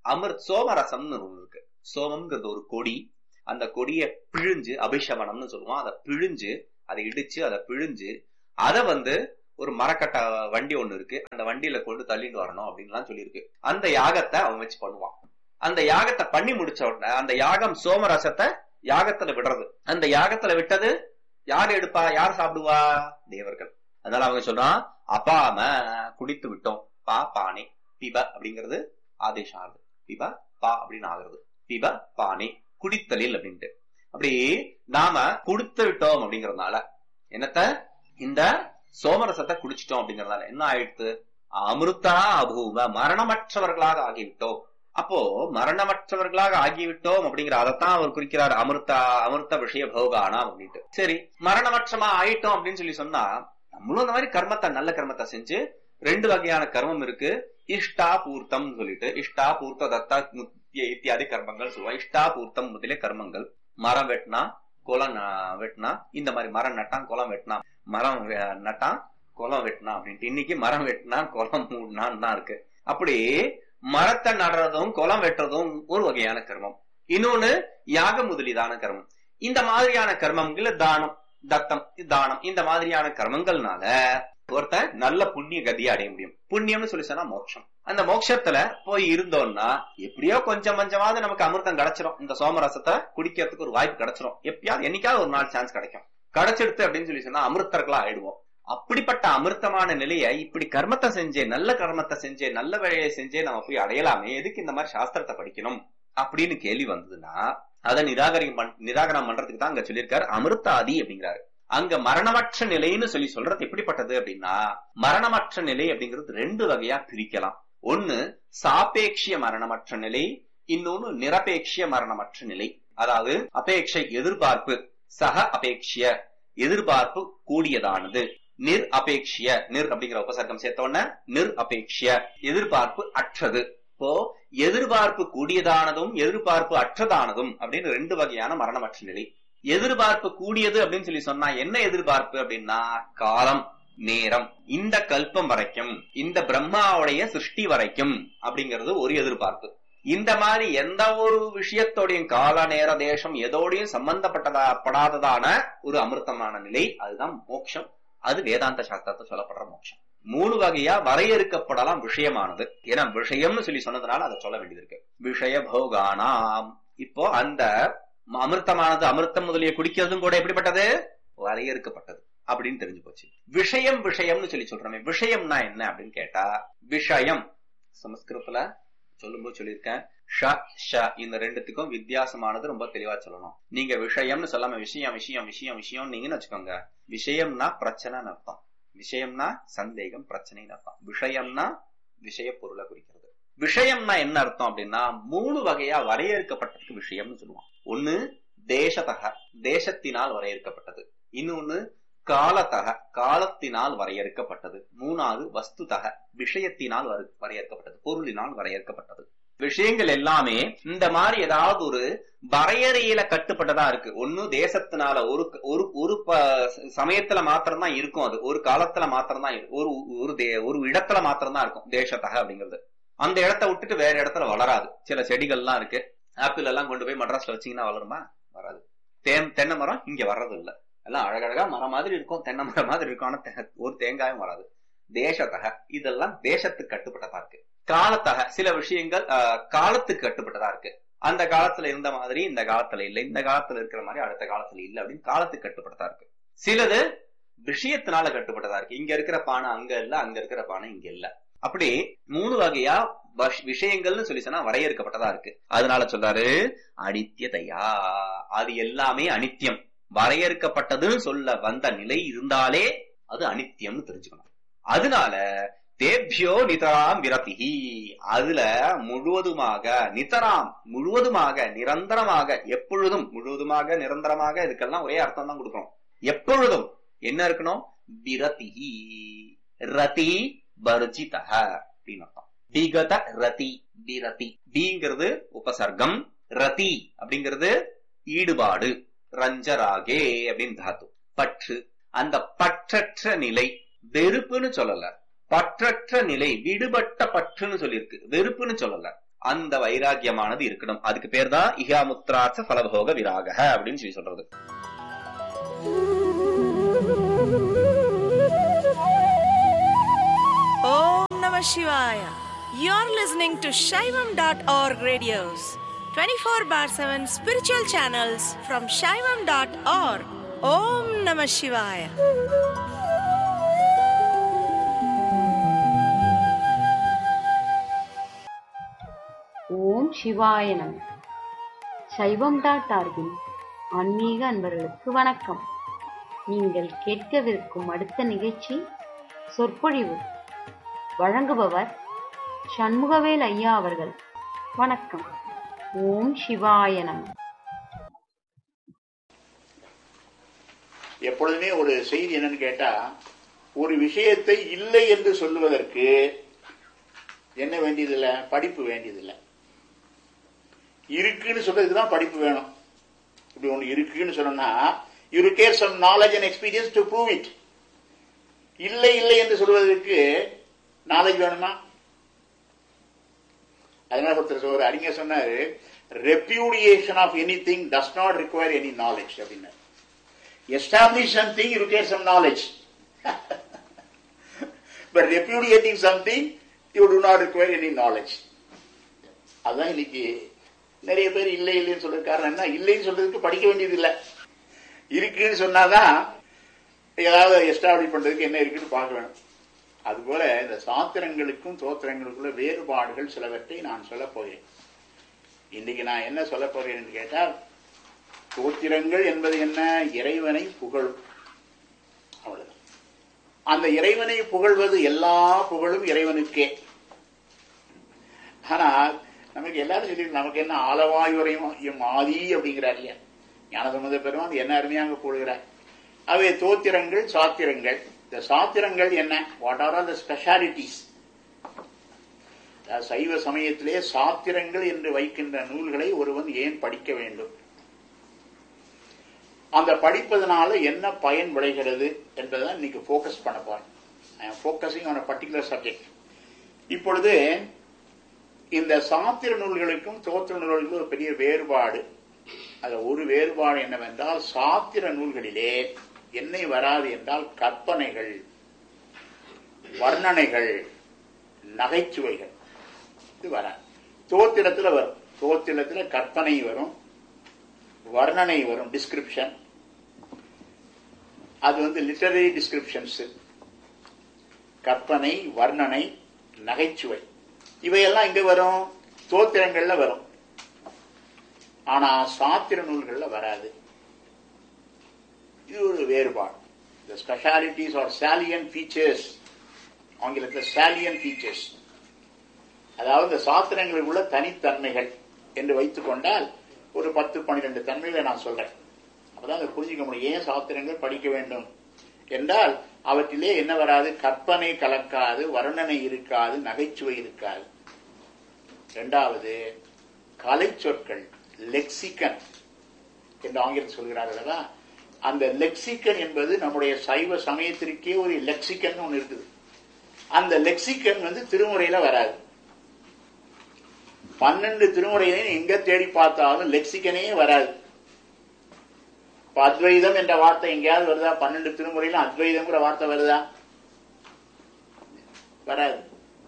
அமிர்த் சோமரசம்னு ஒண்ணு இருக்கு சோமம்ங்கிறது ஒரு கொடி அந்த கொடியை பிழிஞ்சு அபிஷமனம்னு சொல்லுவோம் அதை பிழிஞ்சு அதை இடிச்சு அதை பிழிஞ்சு அதை வந்து ஒரு மரக்கட்ட வண்டி ஒண்ணு இருக்கு அந்த வண்டியில கொண்டு தள்ளிட்டு வரணும் அப்படின்லாம் சொல்லியிருக்கு அந்த யாகத்தை அவன் வச்சு பண்ணுவான் அந்த யாகத்தை பண்ணி முடிச்ச உடனே அந்த யாகம் சோமரசத்தை யாகத்துல விடுறது அந்த யாகத்துல விட்டது யார் எடுப்பா யார் சாப்பிடுவா தேவர்கள் அதனால அவங்க சொல்றான் அப்பாம குடித்து விட்டோம் பா பானே பிப அப்படிங்கிறது ஆதேசம் ஆகுது பிப பா அப்படின்னு ஆகுறது பிப பானே குடித்தலில் அப்படின்ட்டு அப்படி நாம குடுத்து விட்டோம் அப்படிங்கறதுனால என்னத்த இந்த சோமரசத்தை குடிச்சிட்டோம் அப்படிங்கறதுனால என்ன ஆயிடுத்து அமிர்தா அபூவ மரணமற்றவர்களாக ஆகிவிட்டோம் அப்போ மரணமற்றவர்களாக ஆகிவிட்டோம் அப்படிங்கிற அதைத்தான் அவர் குறிக்கிறார் அமிர்தா அமிர்த விஷய பௌகானாம் அப்படின்ட்டு சரி மரணமற்றமா ஆயிட்டோம் அப்படின்னு சொல்லி சொன்னா நம்மளும் அந்த மாதிரி கர்மத்தை நல்ல கர்மத்தை செஞ்சு ரெண்டு வகையான கர்மம் இருக்கு இஷ்டா பூர்த்தம் சொல்லிட்டு இஷ்டா பூர்த்த தத்தா முத்திய இத்தியாதி கர்மங்கள் சொல்லுவோம் இஷ்டா பூர்த்தம் முதலே கர்மங்கள் மரம் வெட்டினா குளம் ந- வெட்டினா இந்த மாதிரி மரம் நட்டான் குளம் வெட்டினா மரம் வெ- நட்டான் குளம் வெட்டினா அப்படின்ட்டு இன்னைக்கு மரம் வெட்டினா குளம் மூடினான்னு தான் இருக்கு அப்படி மரத்தை நடுறதும் குளம் வெட்டுறதும் ஒரு வகையான கர்மம் இன்னொன்னு யாக முதலிதான கர்மம் இந்த மாதிரியான கர்மங்கள் தானம் தத்தம் தானம் இந்த மாதிரியான கர்மங்கள்னால ஒருத்தன் நல்ல புண்ணிய கதியை அடைய முடியும் புண்ணியம்னு சொல்லி சொன்னா மோட்சம் அந்த மோட்சத்துல போய் இருந்தோம்னா எப்படியோ கொஞ்சம் கொஞ்சமாவது நமக்கு அமிர்தம் கிடைச்சிரும் இந்த சோமரசத்தை குடிக்கிறதுக்கு ஒரு வாய்ப்பு கிடைச்சிரும் எப்பயாவது என்னைக்காவது ஒரு நாள் சான்ஸ் கிடைக்கும் கிடைச்சிடுத்து அப்படின்னு சொல்லி சொன்னா அமிர்தர்களா ஆயிடுவோம் அப்படிப்பட்ட அமிர்தமான நிலையை இப்படி கர்மத்தை செஞ்சே நல்ல கர்மத்தை செஞ்சே நல்ல வேலையை செஞ்சே நம்ம போய் அடையலாமே எதுக்கு இந்த மாதிரி சாஸ்திரத்தை படிக்கணும் அப்படின்னு கேள்வி வந்ததுன்னா அதை நிராகரிகம் பண் நிராகரணம் பண்றதுக்கு தான் அங்க சொல்லியிருக்காரு அமிர்தாதி அப்படிங்கிறாரு அங்க மரணமற்ற நிலைன்னு சொல்லி சொல்றது எப்படிப்பட்டது அப்படின்னா மரணமற்ற நிலை அப்படிங்கிறது ரெண்டு வகையா பிரிக்கலாம் ஒன்னு சாபேட்சிய மரணமற்ற நிலை இன்னொன்னு நிரபேட்சிய மரணமற்ற நிலை அதாவது அபேட்சை எதிர்பார்ப்பு சக அபேட்சிய எதிர்பார்ப்பு கூடியதானது நிர் அபேட்சிய நிர் அப்படிங்கிற உபசர்க்கம் சேர்த்த உடனே நிர் அபேட்சிய எதிர்பார்ப்பு அற்றது இப்போ எதிர்பார்ப்பு கூடியதானதும் எதிர்பார்ப்பு அற்றதானதும் அப்படின்னு ரெண்டு வகையான மரணமற்ற நிலை எதிர்பார்ப்பு கூடியது அப்படின்னு சொல்லி சொன்னா என்ன எதிர்பார்ப்பு அப்படின்னா காலம் நேரம் இந்த கல்பம் வரைக்கும் இந்த பிரம்மாவுடைய சிருஷ்டி வரைக்கும் அப்படிங்கிறது ஒரு எதிர்பார்ப்பு இந்த மாதிரி எந்த ஒரு விஷயத்தோடையும் கால நேர தேசம் எதோடையும் சம்பந்தப்பட்டதா படாததான ஒரு அமிர்தமான நிலை அதுதான் மோட்சம் அது வேதாந்த சாஸ்திரத்தை சொல்லப்படுற மோட்சம் மூணு வகையா வரையறுக்கப்படலாம் விஷயமானது ஏன்னா விஷயம்னு சொல்லி சொன்னதுனால அதை சொல்ல வேண்டியது இருக்கு விஷய போகானாம் இப்போ அந்த அமிர்தமானது அமிர்தம் முதலிய குடிக்கிறதும் கூட எப்படிப்பட்டது வரையறுக்கப்பட்டது அப்படின்னு தெரிஞ்சு போச்சு விஷயம் விஷயம்னு சொல்லி சொல்றோமே விஷயம்னா என்ன அப்படின்னு கேட்டா விஷயம் சமஸ்கிருதத்துல சொல்லும்போது சொல்லியிருக்கேன் ஷ ஷ இந்த ரெண்டுத்துக்கும் வித்தியாசமானது ரொம்ப தெளிவா சொல்லணும் நீங்க விஷயம்னு சொல்லாம விஷயம் விஷயம் விஷயம் விஷயம் நீங்கன்னு வச்சுக்கோங்க விஷயம்னா பிரச்சனைன்னு அர்த்தம் விஷயம்னா சந்தேகம் பிரச்சனைன்னு அர்த்தம் விஷயம்னா விஷய பொருளை குறிக்கிறது விஷயம்னா என்ன அர்த்தம் அப்படின்னா மூணு வகையா வரையறுக்கப்பட்டதுக்கு விஷயம்னு சொல்லுவான் ஒண்ணு தேசத்தக தேசத்தினால் வரையறுக்கப்பட்டது இன்னொன்னு காலத்தக காலத்தினால் வரையறுக்கப்பட்டது மூணாவது வஸ்துதக விஷயத்தினால் வரு- வரையறுக்கப்பட்டது பொருளினால் வரையறுக்கப்பட்டது விஷயங்கள் எல்லாமே இந்த மாதிரி ஏதாவது ஒரு வரையறையில கட்டுப்பட்டதா இருக்கு ஒண்ணு தேசத்தினால ஒரு ஒரு ஒரு ப- சமயத்துல மாத்திரம்தான் இருக்கும் அது ஒரு காலத்துல மாத்திரம்தான் இரு- ஒரு ஒரு தே- ஒரு இடத்துல மாத்திரம்தான் இருக்கும் தேசத்தக அப்படிங்கிறது அந்த இடத்த விட்டுட்டு வேற இடத்துல வளராது சில செடிகள்லாம் இருக்கு ஆப்பிள் எல்லாம் கொண்டு போய் மட்ராஸ்ல வச்சீங்கன்னா வளருமா வராது தேன் தென்னை மரம் இங்க வர்றது இல்ல எல்லாம் அழகழகா மரம் மாதிரி இருக்கும் தென்னை மரம் மாதிரி இருக்கும் ஆனா தே- ஒரு தேங்காயும் வராது தேசத்தக இதெல்லாம் தேசத்துக்கு கட்டுப்பட்டதா இருக்கு காலத்தக சில விஷயங்கள் ஆஹ், காலத்துக்கு கட்டுப்பட்டதா இருக்கு அந்த காலத்துல இருந்த மாதிரி இந்த காலத்துல இல்ல இந்த காலத்துல இருக்கிற மாதிரி அடுத்த காலத்துல இல்ல அப்படின்னு காலத்துக்கு கட்டுப்பட்டதா இருக்கு சிலது விஷயத்தினால கட்டுப்பட்டதா இருக்கு இங்க இருக்கிற பானை அங்க இல்ல அங்க இருக்கிற பானை இங்க இல்ல அப்படி மூணு வகையா வஷ்- விஷயங்கள்னு சொல்லி சொன்னா வரையறுக்கப்பட்டதா இருக்கு அதனால சொல்றாரு அனித்தியதையா அது எல்லாமே அனித்தியம் வரையறுக்கப்பட்டதுன்னு சொல்ல வந்த நிலை இருந்தாலே அது அனித்தியம்னு தெரிஞ்சுக்கணும் அதனால தேப்யோ நிதராம் விரதிஹி அதுல முழுவதுமாக நிதராம் முழுவதுமாக நிரந்தரமாக எப்பொழுதும் முழுவதுமாக நிரந்தரமாக இதுக்கெல்லாம் ஒரே அர்த்தம் தான் கொடுக்கணும் எப்பொழுதும் என்ன இருக்கணும் விரதிஹி ரதி வர்ஜிதஹ அப்படின்னு அர்த்தம் விகத ரதி விரதி பிங்கிறது உபசர்க்கம் ரதி அப்படிங்கிறது ஈடுபாடு ரஞ்சராகே அப்படின்னு தாத்து பற்று அந்த பற்றற்ற நிலை வெறுப்புன்னு சொல்லல பற்றற்ற நிலை விடுபட்ட பற்றுன்னு சொல்லியிருக்கு வெறுப்புன்னு சொல்லல அந்த வைராக்கியமானது இருக்கணும் அதுக்கு பேர் தான் இஹாமுத்ரார்த்த பலபோக விராக அப்படின்னு சொல்லி சொல்றது Om Namah Shivaya. You're listening to Shaivam.org radios, 24 bar 7 spiritual channels from Shaivam.org. Om Namah Shivaya. ஓம் சிவாய நம சைவம் டாட் ஆர்கின் ஆன்மீக அன்பர்களுக்கு வணக்கம் நீங்கள் கேட்கவிருக்கும் அடுத்த நிகழ்ச்சி சொற்பொழிவு வழங்குபவர் சண்முகவேல் ஐயா அவர்கள் வணக்கம் ஓம் சிவாய நம எப்பொழுதுமே ஒரு செய்தி என்னன்னு கேட்டா ஒரு விஷயத்தை இல்லை என்று சொல்லுவதற்கு என்ன வேண்டியதில்லை படிப்பு வேண்டியதில்லை இருக்குன்னு சொல்றதுக்கு தான் படிப்பு வேணும் இப்படி ஒண்ணு இருக்குன்னு சொன்னா you require some knowledge and experience to prove it இல்லை இல்லை என்று சொல்வதற்கு நாலேஜ் வேணுமா அதனால ஒருத்தர் ஒரு அறிஞர் சொன்னாரு repudiation of any thing does not require any knowledge அப்படின்னாரு establish something, you require some knowledge. but repudiating something, you do not require any knowledge. அதான் இன்னைக்கு நிறைய பேர் இல்லை இல்லைன்னு சொல்ற காரணம் என்ன இல்லைன்னு சொல்றதுக்கு படிக்க வேண்டியது இல்லை இருக்குன்னு சொன்னாதான் ஏதாவது எஸ்டாப்ளிஷ் பண்றதுக்கு என்ன இருக்குன்னு பார்க்க வேணும் அதுபோல இந்த சாத்திரங்களுக்கும் தோத்திரங்களுக்குள்ள வேறுபாடுகள் சிலவற்றை நான் சொல்ல போகிறேன் இன்னைக்கு நான் என்ன சொல்ல போறேன் கேட்டால் தோத்திரங்கள் என்பது என்ன இறைவனை புகழும் அவ்வளவுதான் அந்த இறைவனை புகழ்வது எல்லா புகழும் இறைவனுக்கே ஆனால் நமக்கு எல்லாரும் சொல்லி நமக்கு என்ன ஆலவாயுரையும் ஆதி அப்படிங்கிறார் இல்லையா ஞானசம்பந்த பெருமான் என்ன அருமையாக கூறுகிறார் அவை தோத்திரங்கள் சாத்திரங்கள் இந்த சாத்திரங்கள் என்ன what are all the specialities Saiva சமயத்திலே சாத்திரங்கள் என்று வைக்கின்ற நூல்களை ஒருவன் ஏன் படிக்க வேண்டும் அந்த படிப்பதனால என்ன பயன் விளைகிறது என்பதை இன்னைக்கு ஃபோக்கஸ் பண்ண போறேன் I am focusing on particular subject இப்பொழுது இந்த சாத்திர நூல்களுக்கும் தோத்திர நூல்களுக்கும் ஒரு பெரிய வேறுபாடு அதுல ஒரு வேறுபாடு என்னவென்றால் சாத்திர நூல்களிலே என்னை வராது என்றால் கற்பனைகள் வர்ணனைகள் நகைச்சுவைகள் இது வராது தோத்திரத்துல வரும் தோத்திரத்துல கற்பனை வரும் வர்ணனை வரும் டிஸ்கிரிப்ஷன் அது வந்து லிட்டரரி டிஸ்கிரிப்ஷன்ஸ் கற்பனை வர்ணனை நகைச்சுவை இவையெல்லாம் இங்க வரும் தோத்திரங்கள்ல வரும் ஆனா சாத்திர நூல்கள்ல வராது இது ஒரு வேறுபாடு இந்த ஸ்பெஷாலிட்டிஸ் ஆர் சாலியன் ஃபீச்சர்ஸ் ஆங்கிலத்தில் சாலியன் ஃபீச்சர்ஸ் அதாவது இந்த சாத்திரங்களுக்கு உள்ள தனித்தன்மைகள் என்று வைத்துக் கொண்டால் ஒரு பத்து பன்னிரெண்டு தன்மைகளை நான் சொல்றேன் அப்பதான் அதை புரிஞ்சுக்க முடியும் ஏன் சாத்திரங்கள் படிக்க வேண்டும் என்றால் அவற்றிலே என்ன வராது கற்பனை கலக்காது வர்ணனை இருக்காது நகைச்சுவை இருக்காது இரண்டாவது கலை சொற்கள் லெக்சிகன் என்று ஆங்கிலம் சொல்கிறார் அல்லவா அந்த லெக்சிகன் என்பது நம்முடைய சைவ சமயத்திற்கே ஒரு லெக்சிகன் ஒன்று இருக்குது அந்த லெக்சிகன் வந்து திருமுறையில வராது பன்னெண்டு திருமுறையிலையும் எங்க தேடி பார்த்தாலும் லெக்சிகனே வராது இப்ப அத்வைதம் என்ற வார்த்தை எங்கேயாவது வருதா பன்னெண்டு திருமுறையிலும் அத்வைதம்ங்கிற வார்த்தை வருதா வராது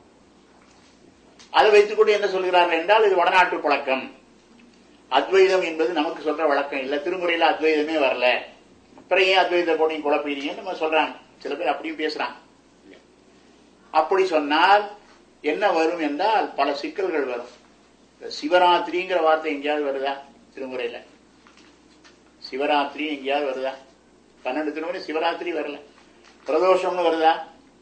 அதை வைத்துக்கொண்டு என்ன சொல்கிறார்கள் என்றால் இது வடநாட்டு பழக்கம் அத்வைதம் என்பது நமக்கு சொல்ற வழக்கம் இல்ல திருமுறையில அத்வைதமே வரல அப்புறம் ஏன் அத்வைத போட்டி குழப்பீங்கன்னு நம்ம சொல்றாங்க சில பேர் அப்படியும் பேசுறாங்க அப்படி சொன்னால் என்ன வரும் என்றால் பல சிக்கல்கள் வரும் சிவராத்திரிங்கிற வார்த்தை எங்கேயாவது வருதா திருமுறையில சிவராத்திரி எங்கேயாவது வருதா பன்னெண்டு திருமுறை சிவராத்திரி வரல பிரதோஷம்னு வருதா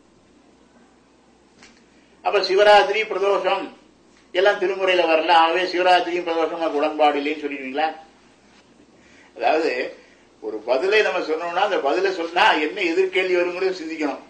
அப்ப சிவராத்திரி பிரதோஷம் எல்லாம் திருமுறையில வரல ஆகவே சிவராத்திரியும் பிரதோஷம் உடன்பாடு இல்லைன்னு சொல்லிடுவீங்களா அதாவது ஒரு பதிலை நம்ம சொன்னோம்னா அந்த பதிலை சொன்னா என்ன எதிர்கேள்வி வருங்கிறது சிந்திக்கணும்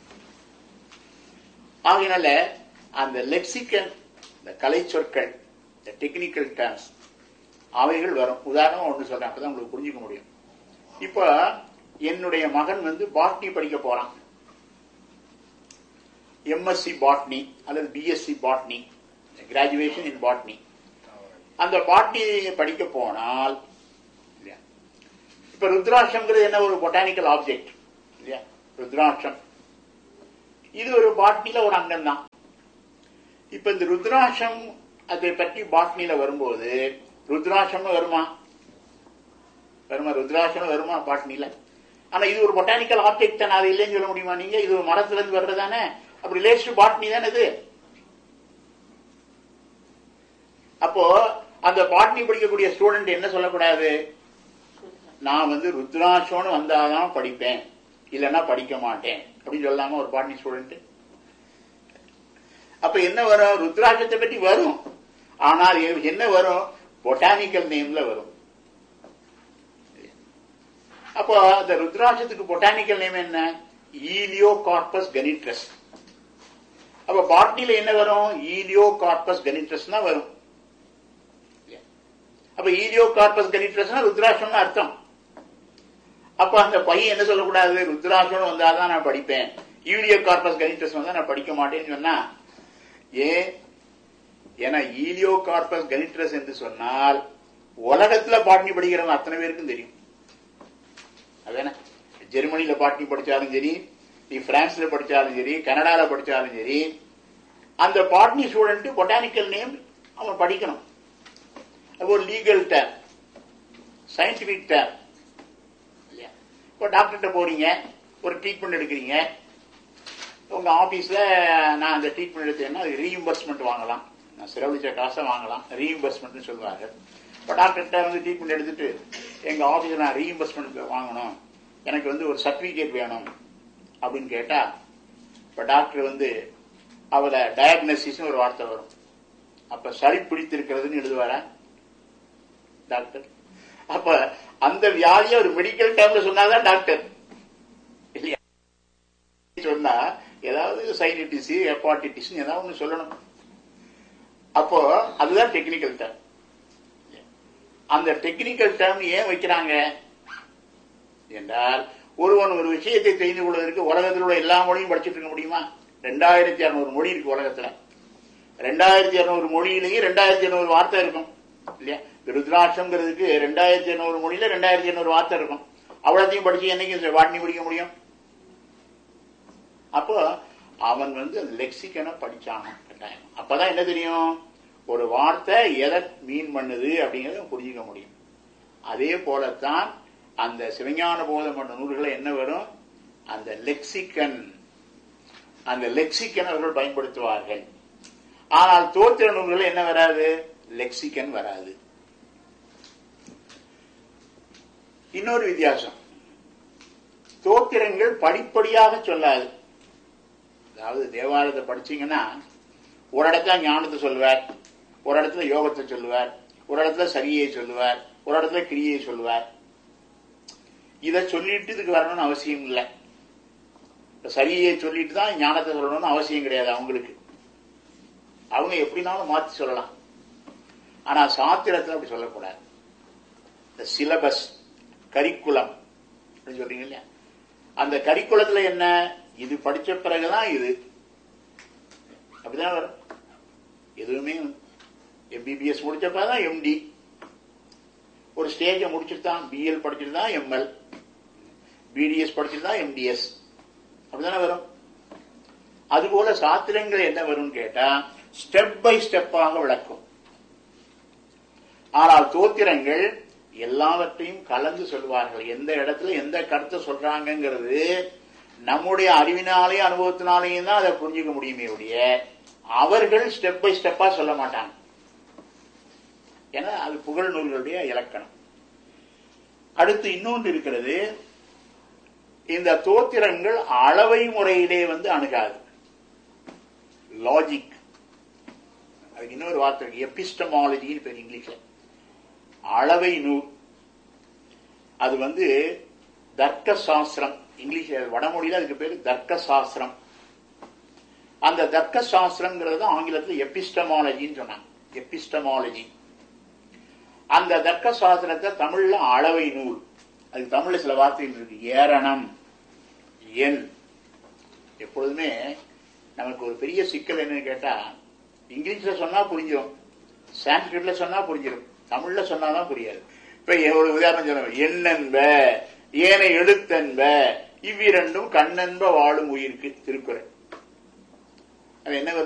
ஆகையினால அந்த லெக்சிக்கன் இந்த கலை சொற்கள் இந்த டெக்னிக்கல் டேர்ம்ஸ் அவைகள் வரும் உதாரணமா ஒன்று சொல்றேன் அப்பதான் உங்களுக்கு புரிஞ்சுக்க முடியும் இப்போ என்னுடைய மகன் வந்து பாட்னி படிக்க போறான் எம்எஸ்சி பாட்னி அல்லது BSc botany graduation in botany அந்த பாட்னி படிக்க போனால் இல்லையா இப்ப ருத்ராட்சம்ங்கிறது என்ன ஒரு பொட்டானிக்கல் ஆப்ஜெக்ட் இல்லையா ருத்ராட்சம் இது ஒரு பாட்னில ஒரு அங்கம் தான் இப்ப இந்த ருத்ராட்சம் அதை பற்றி பாட்னில வரும்போது ருத்ராட்சம்னு வருமா வருமா ருத்ராட்சம் வருமா பாட்னில ஆனா இது ஒரு பொட்டானிக்கல் ஆப்ஜெக்ட் தானே அது இல்லைன்னு சொல்ல முடியுமா நீங்க இது ஒரு மரத்துல இருந்து வர்றதானே அப்ப ரிலேஷன் பாட்னி தானே இது அப்போ அந்த பாட்னி படிக்கக்கூடிய ஸ்டூடெண்ட் என்ன சொல்லக்கூடாது நான் வந்து ருத்ராட்சம்னு வந்தாதான் படிப்பேன் இல்லைன்னா படிக்க மாட்டேன் அப்படின்னு சொல்லாம ஒரு பாட்னி ஸ்டூடெண்ட் அப்ப என்ன வரும் ருத்ராட்சத்தை பற்றி வரும் ஆனால் என்ன வரும் பொட்டானிக்கல் நேம்ல வரும் அப்போ அந்த ருத்ராட்சத்துக்கு பொட்டானிக்கல் நேம் என்ன ஈலியோ கார்பஸ் கனிட்ரஸ் அப்ப பாட்னில என்ன வரும் ஈலியோ கார்பஸ் கனிட்ரஸ் தான் வரும் அப்ப ஈலியோ கார்பஸ் கனிட்ரஸ்னா ருத்ராட்சம்னு அர்த்தம் அப்ப அந்த பையன் என்ன சொல்லக்கூடாது ருத்ராட்சம் வந்தாதான் நான் படிப்பேன் ஈலியோ கார்பஸ் கனிட்ரஸ் வந்தா நான் படிக்க மாட்டேன்னு சொன்னா ஏன் ஏன்னா ஈலியோ கார்பஸ் கனிட்ரஸ் என்று சொன்னால் உலகத்துல பாட்னி படிக்கிறவங்க அத்தனை பேருக்கும் தெரியும் அதானே ஜெர்மனியில பாட்னி படிச்சாலும் சரி நீ பிரான்ஸ்ல படிச்சாலும் சரி கனடால படிச்சாலும் சரி அந்த பாட்னி ஸ்டூடெண்ட் பொட்டானிக்கல் நேம் அவன் படிக்கணும் அது ஒரு லீகல் டேம் சயின்டிபிக் டேம் இல்லையா இப்போ டாக்டர்கிட்ட போறீங்க ஒரு ட்ரீட்மெண்ட் எடுக்கிறீங்க உங்க ஆபீஸ்ல நான் அந்த ட்ரீட்மெண்ட் எடுத்தேன்னா அது ரீஇம்பர்ஸ்மெண்ட் வாங்கலாம் நான் செலவழிச்ச காசை வாங்கலாம் ரீஇம்பர்ஸ்மெண்ட் சொல்லுவாங்க இப்போ டாக்டர்கிட்ட வந்து ட்ரீட்மெண்ட் எடுத்துட்டு எங்க ஆபீஸ்ல நான் ரீஇம்பர்ஸ்மெண்ட் வாங்கணும் எனக்கு வந்து ஒரு சர்டிபிகேட் வேணும் அப்படின்னு கேட்டா இப்ப டாக்டர் வந்து அவளை டயக்னோசிஸ் ஒரு வார்த்தை வரும் அப்ப சளி பிடித்திருக்கிறதுன்னு எழுதுவாரா டாக்டர் அப்ப அந்த வியாதியை ஒரு மெடிக்கல் டேர்ம்ல சொன்னாதான் டாக்டர் இல்லையா சொன்னா ஏதாவது சைனடிஸ் ஹெப்பாட்டிட்டிஸ் ஏதாவது ஒன்று சொல்லணும் அப்போ அதுதான் டெக்னிக்கல் டேர்ம் அந்த டெக்னிக்கல் டேர்ம் ஏன் வைக்கிறாங்க என்றால் ஒருவன் ஒரு விஷயத்தை தெரிந்து கொள்வதற்கு உலகத்தில் உள்ள எல்லா மொழியும் படிச்சுட்டு இருக்க முடியுமா ரெண்டாயிரத்தி அறுநூறு மொழி இருக்கு உலகத்துல ரெண்டாயிரத்தி இருநூறு மொழியிலேயே ரெண்டாயிரத்தி இருநூறு வார்த்தை இருக்கும் இல்லையா ருத்ராட்சம்ங்கிறதுக்கு ரெண்டாயிரத்தி இருநூறு மொழியில ரெண்டாயிரத்தி இருநூறு வார்த்தை இருக்கும் அவ்வளோத்தையும் படிச்சு என்னைக்கு வாட்னி படிக்க முடியும் அப்போ அவன் வந்து அந்த லெக்சிக்கனை படிச்சான் கட்டாயம் அப்பதான் என்ன தெரியும் ஒரு வார்த்தை எதை மீன் பண்ணுது அப்படிங்கறத புரிஞ்சுக்க முடியும் அதே போலத்தான் அந்த சிவஞான போதம் பண்ண நூல்களை என்ன வரும் அந்த லெக்சிக்கன் அந்த லெக்சிக்கன் அவர்கள் பயன்படுத்துவார்கள் ஆனால் தோத்திர நூல்கள் என்ன வராது லெக்சிக்கன் வராது இன்னொரு வித்தியாசம் தோத்திரங்கள் படிப்படியாக சொல்லாது அதாவது தேவாலயத்தை படிச்சீங்கன்னா ஒரு இடத்துல ஞானத்தை சொல்லுவார் ஒரு இடத்துல யோகத்தை சொல்லுவார் ஒரு இடத்துல சரியை சொல்லுவார் ஒரு இடத்துல கிரியை சொல்லுவார் இதை சொல்லிட்டு இதுக்கு வரணும்னு அவசியம் இல்லை சரியை சொல்லிட்டு தான் ஞானத்தை சொல்லணும்னு அவசியம் கிடையாது அவங்களுக்கு அவங்க எப்படினாலும் மாத்தி சொல்லலாம் ஆனா சாத்திரத்தில் அப்படி சொல்லக்கூடாது இந்த சிலபஸ் கரிக்குலம் அப்படின்னு சொல்றீங்க இல்லையா அந்த கரிக்குலத்துல என்ன இது படிச்ச பிறகுதான் இது அப்படிதான் வரும் எதுவுமே எம்பிபிஎஸ் முடிச்சப்பதான் எம்டி ஒரு ஸ்டேஜை முடிச்சுட்டு தான் பிஎல் படிச்சுட்டு தான் எம்எல் பிடிஎஸ் படிச்சுட்டு தான் எம்டிஎஸ் அப்படிதானே வரும் அதுபோல சாத்திரங்கள் என்ன வரும் கேட்டா ஸ்டெப் பை ஸ்டெப்பாக விளக்கும் ஆனால் தோத்திரங்கள் எல்லாவற்றையும் கலந்து சொல்வார்கள் எந்த இடத்துல எந்த கருத்தை சொல்றாங்கிறது நம்முடைய அறிவினாலே அனுபவத்தினாலேயும் தான் அதை புரிஞ்சுக்க முடியுமே ஒழிய அவர்கள் ஸ்டெப் பை ஸ்டெப்பா சொல்ல மாட்டாங்க ஏன்னா அது புகழ் நூல்களுடைய இலக்கணம் அடுத்து இன்னொன்று இருக்கிறது இந்த தோத்திரங்கள் அளவை முறையிலே வந்து அணுகாது லாஜிக் அதுக்கு இன்னொரு வார்த்தை இருக்கு எபிஸ்டமாலஜின்னு பேர் இங்கிலீஷ்ல அளவை நூல் அது வந்து தர்க்க சாஸ்திரம் இங்கிலீஷ் வடமொழியில அதுக்கு பேரு தர்க்க சாஸ்திரம் அந்த தர்க்க சாஸ்திரங்கிறது ஆங்கிலத்தில் எபிஸ்டமாலஜின்னு சொன்னாங்க எபிஸ்டமாலஜி அந்த தர்க்க சாஸ்திரத்தை தமிழ்ல அளவை நூல் அது தமிழ்ல சில வார்த்தைகள் இருக்கு ஏரணம் எண் எப்பொழுதுமே நமக்கு ஒரு பெரிய சிக்கல் என்னன்னு கேட்டா இங்கிலீஷ்ல சொன்னா புரிஞ்சிடும் சான்ஸ்கிரிட்ல சொன்னா புரிஞ்சிடும் தமிழ்ல சொன்னாதான் புரியாது இப்ப ஒரு உதாரணம் சொல்லுங்க எண்ணென்ப ஏனை எழுத்தென்ப இவ்விரண்டும் கண்ணென்ப வாழும் உயிருக்கு திருக்குறள் அது என்ன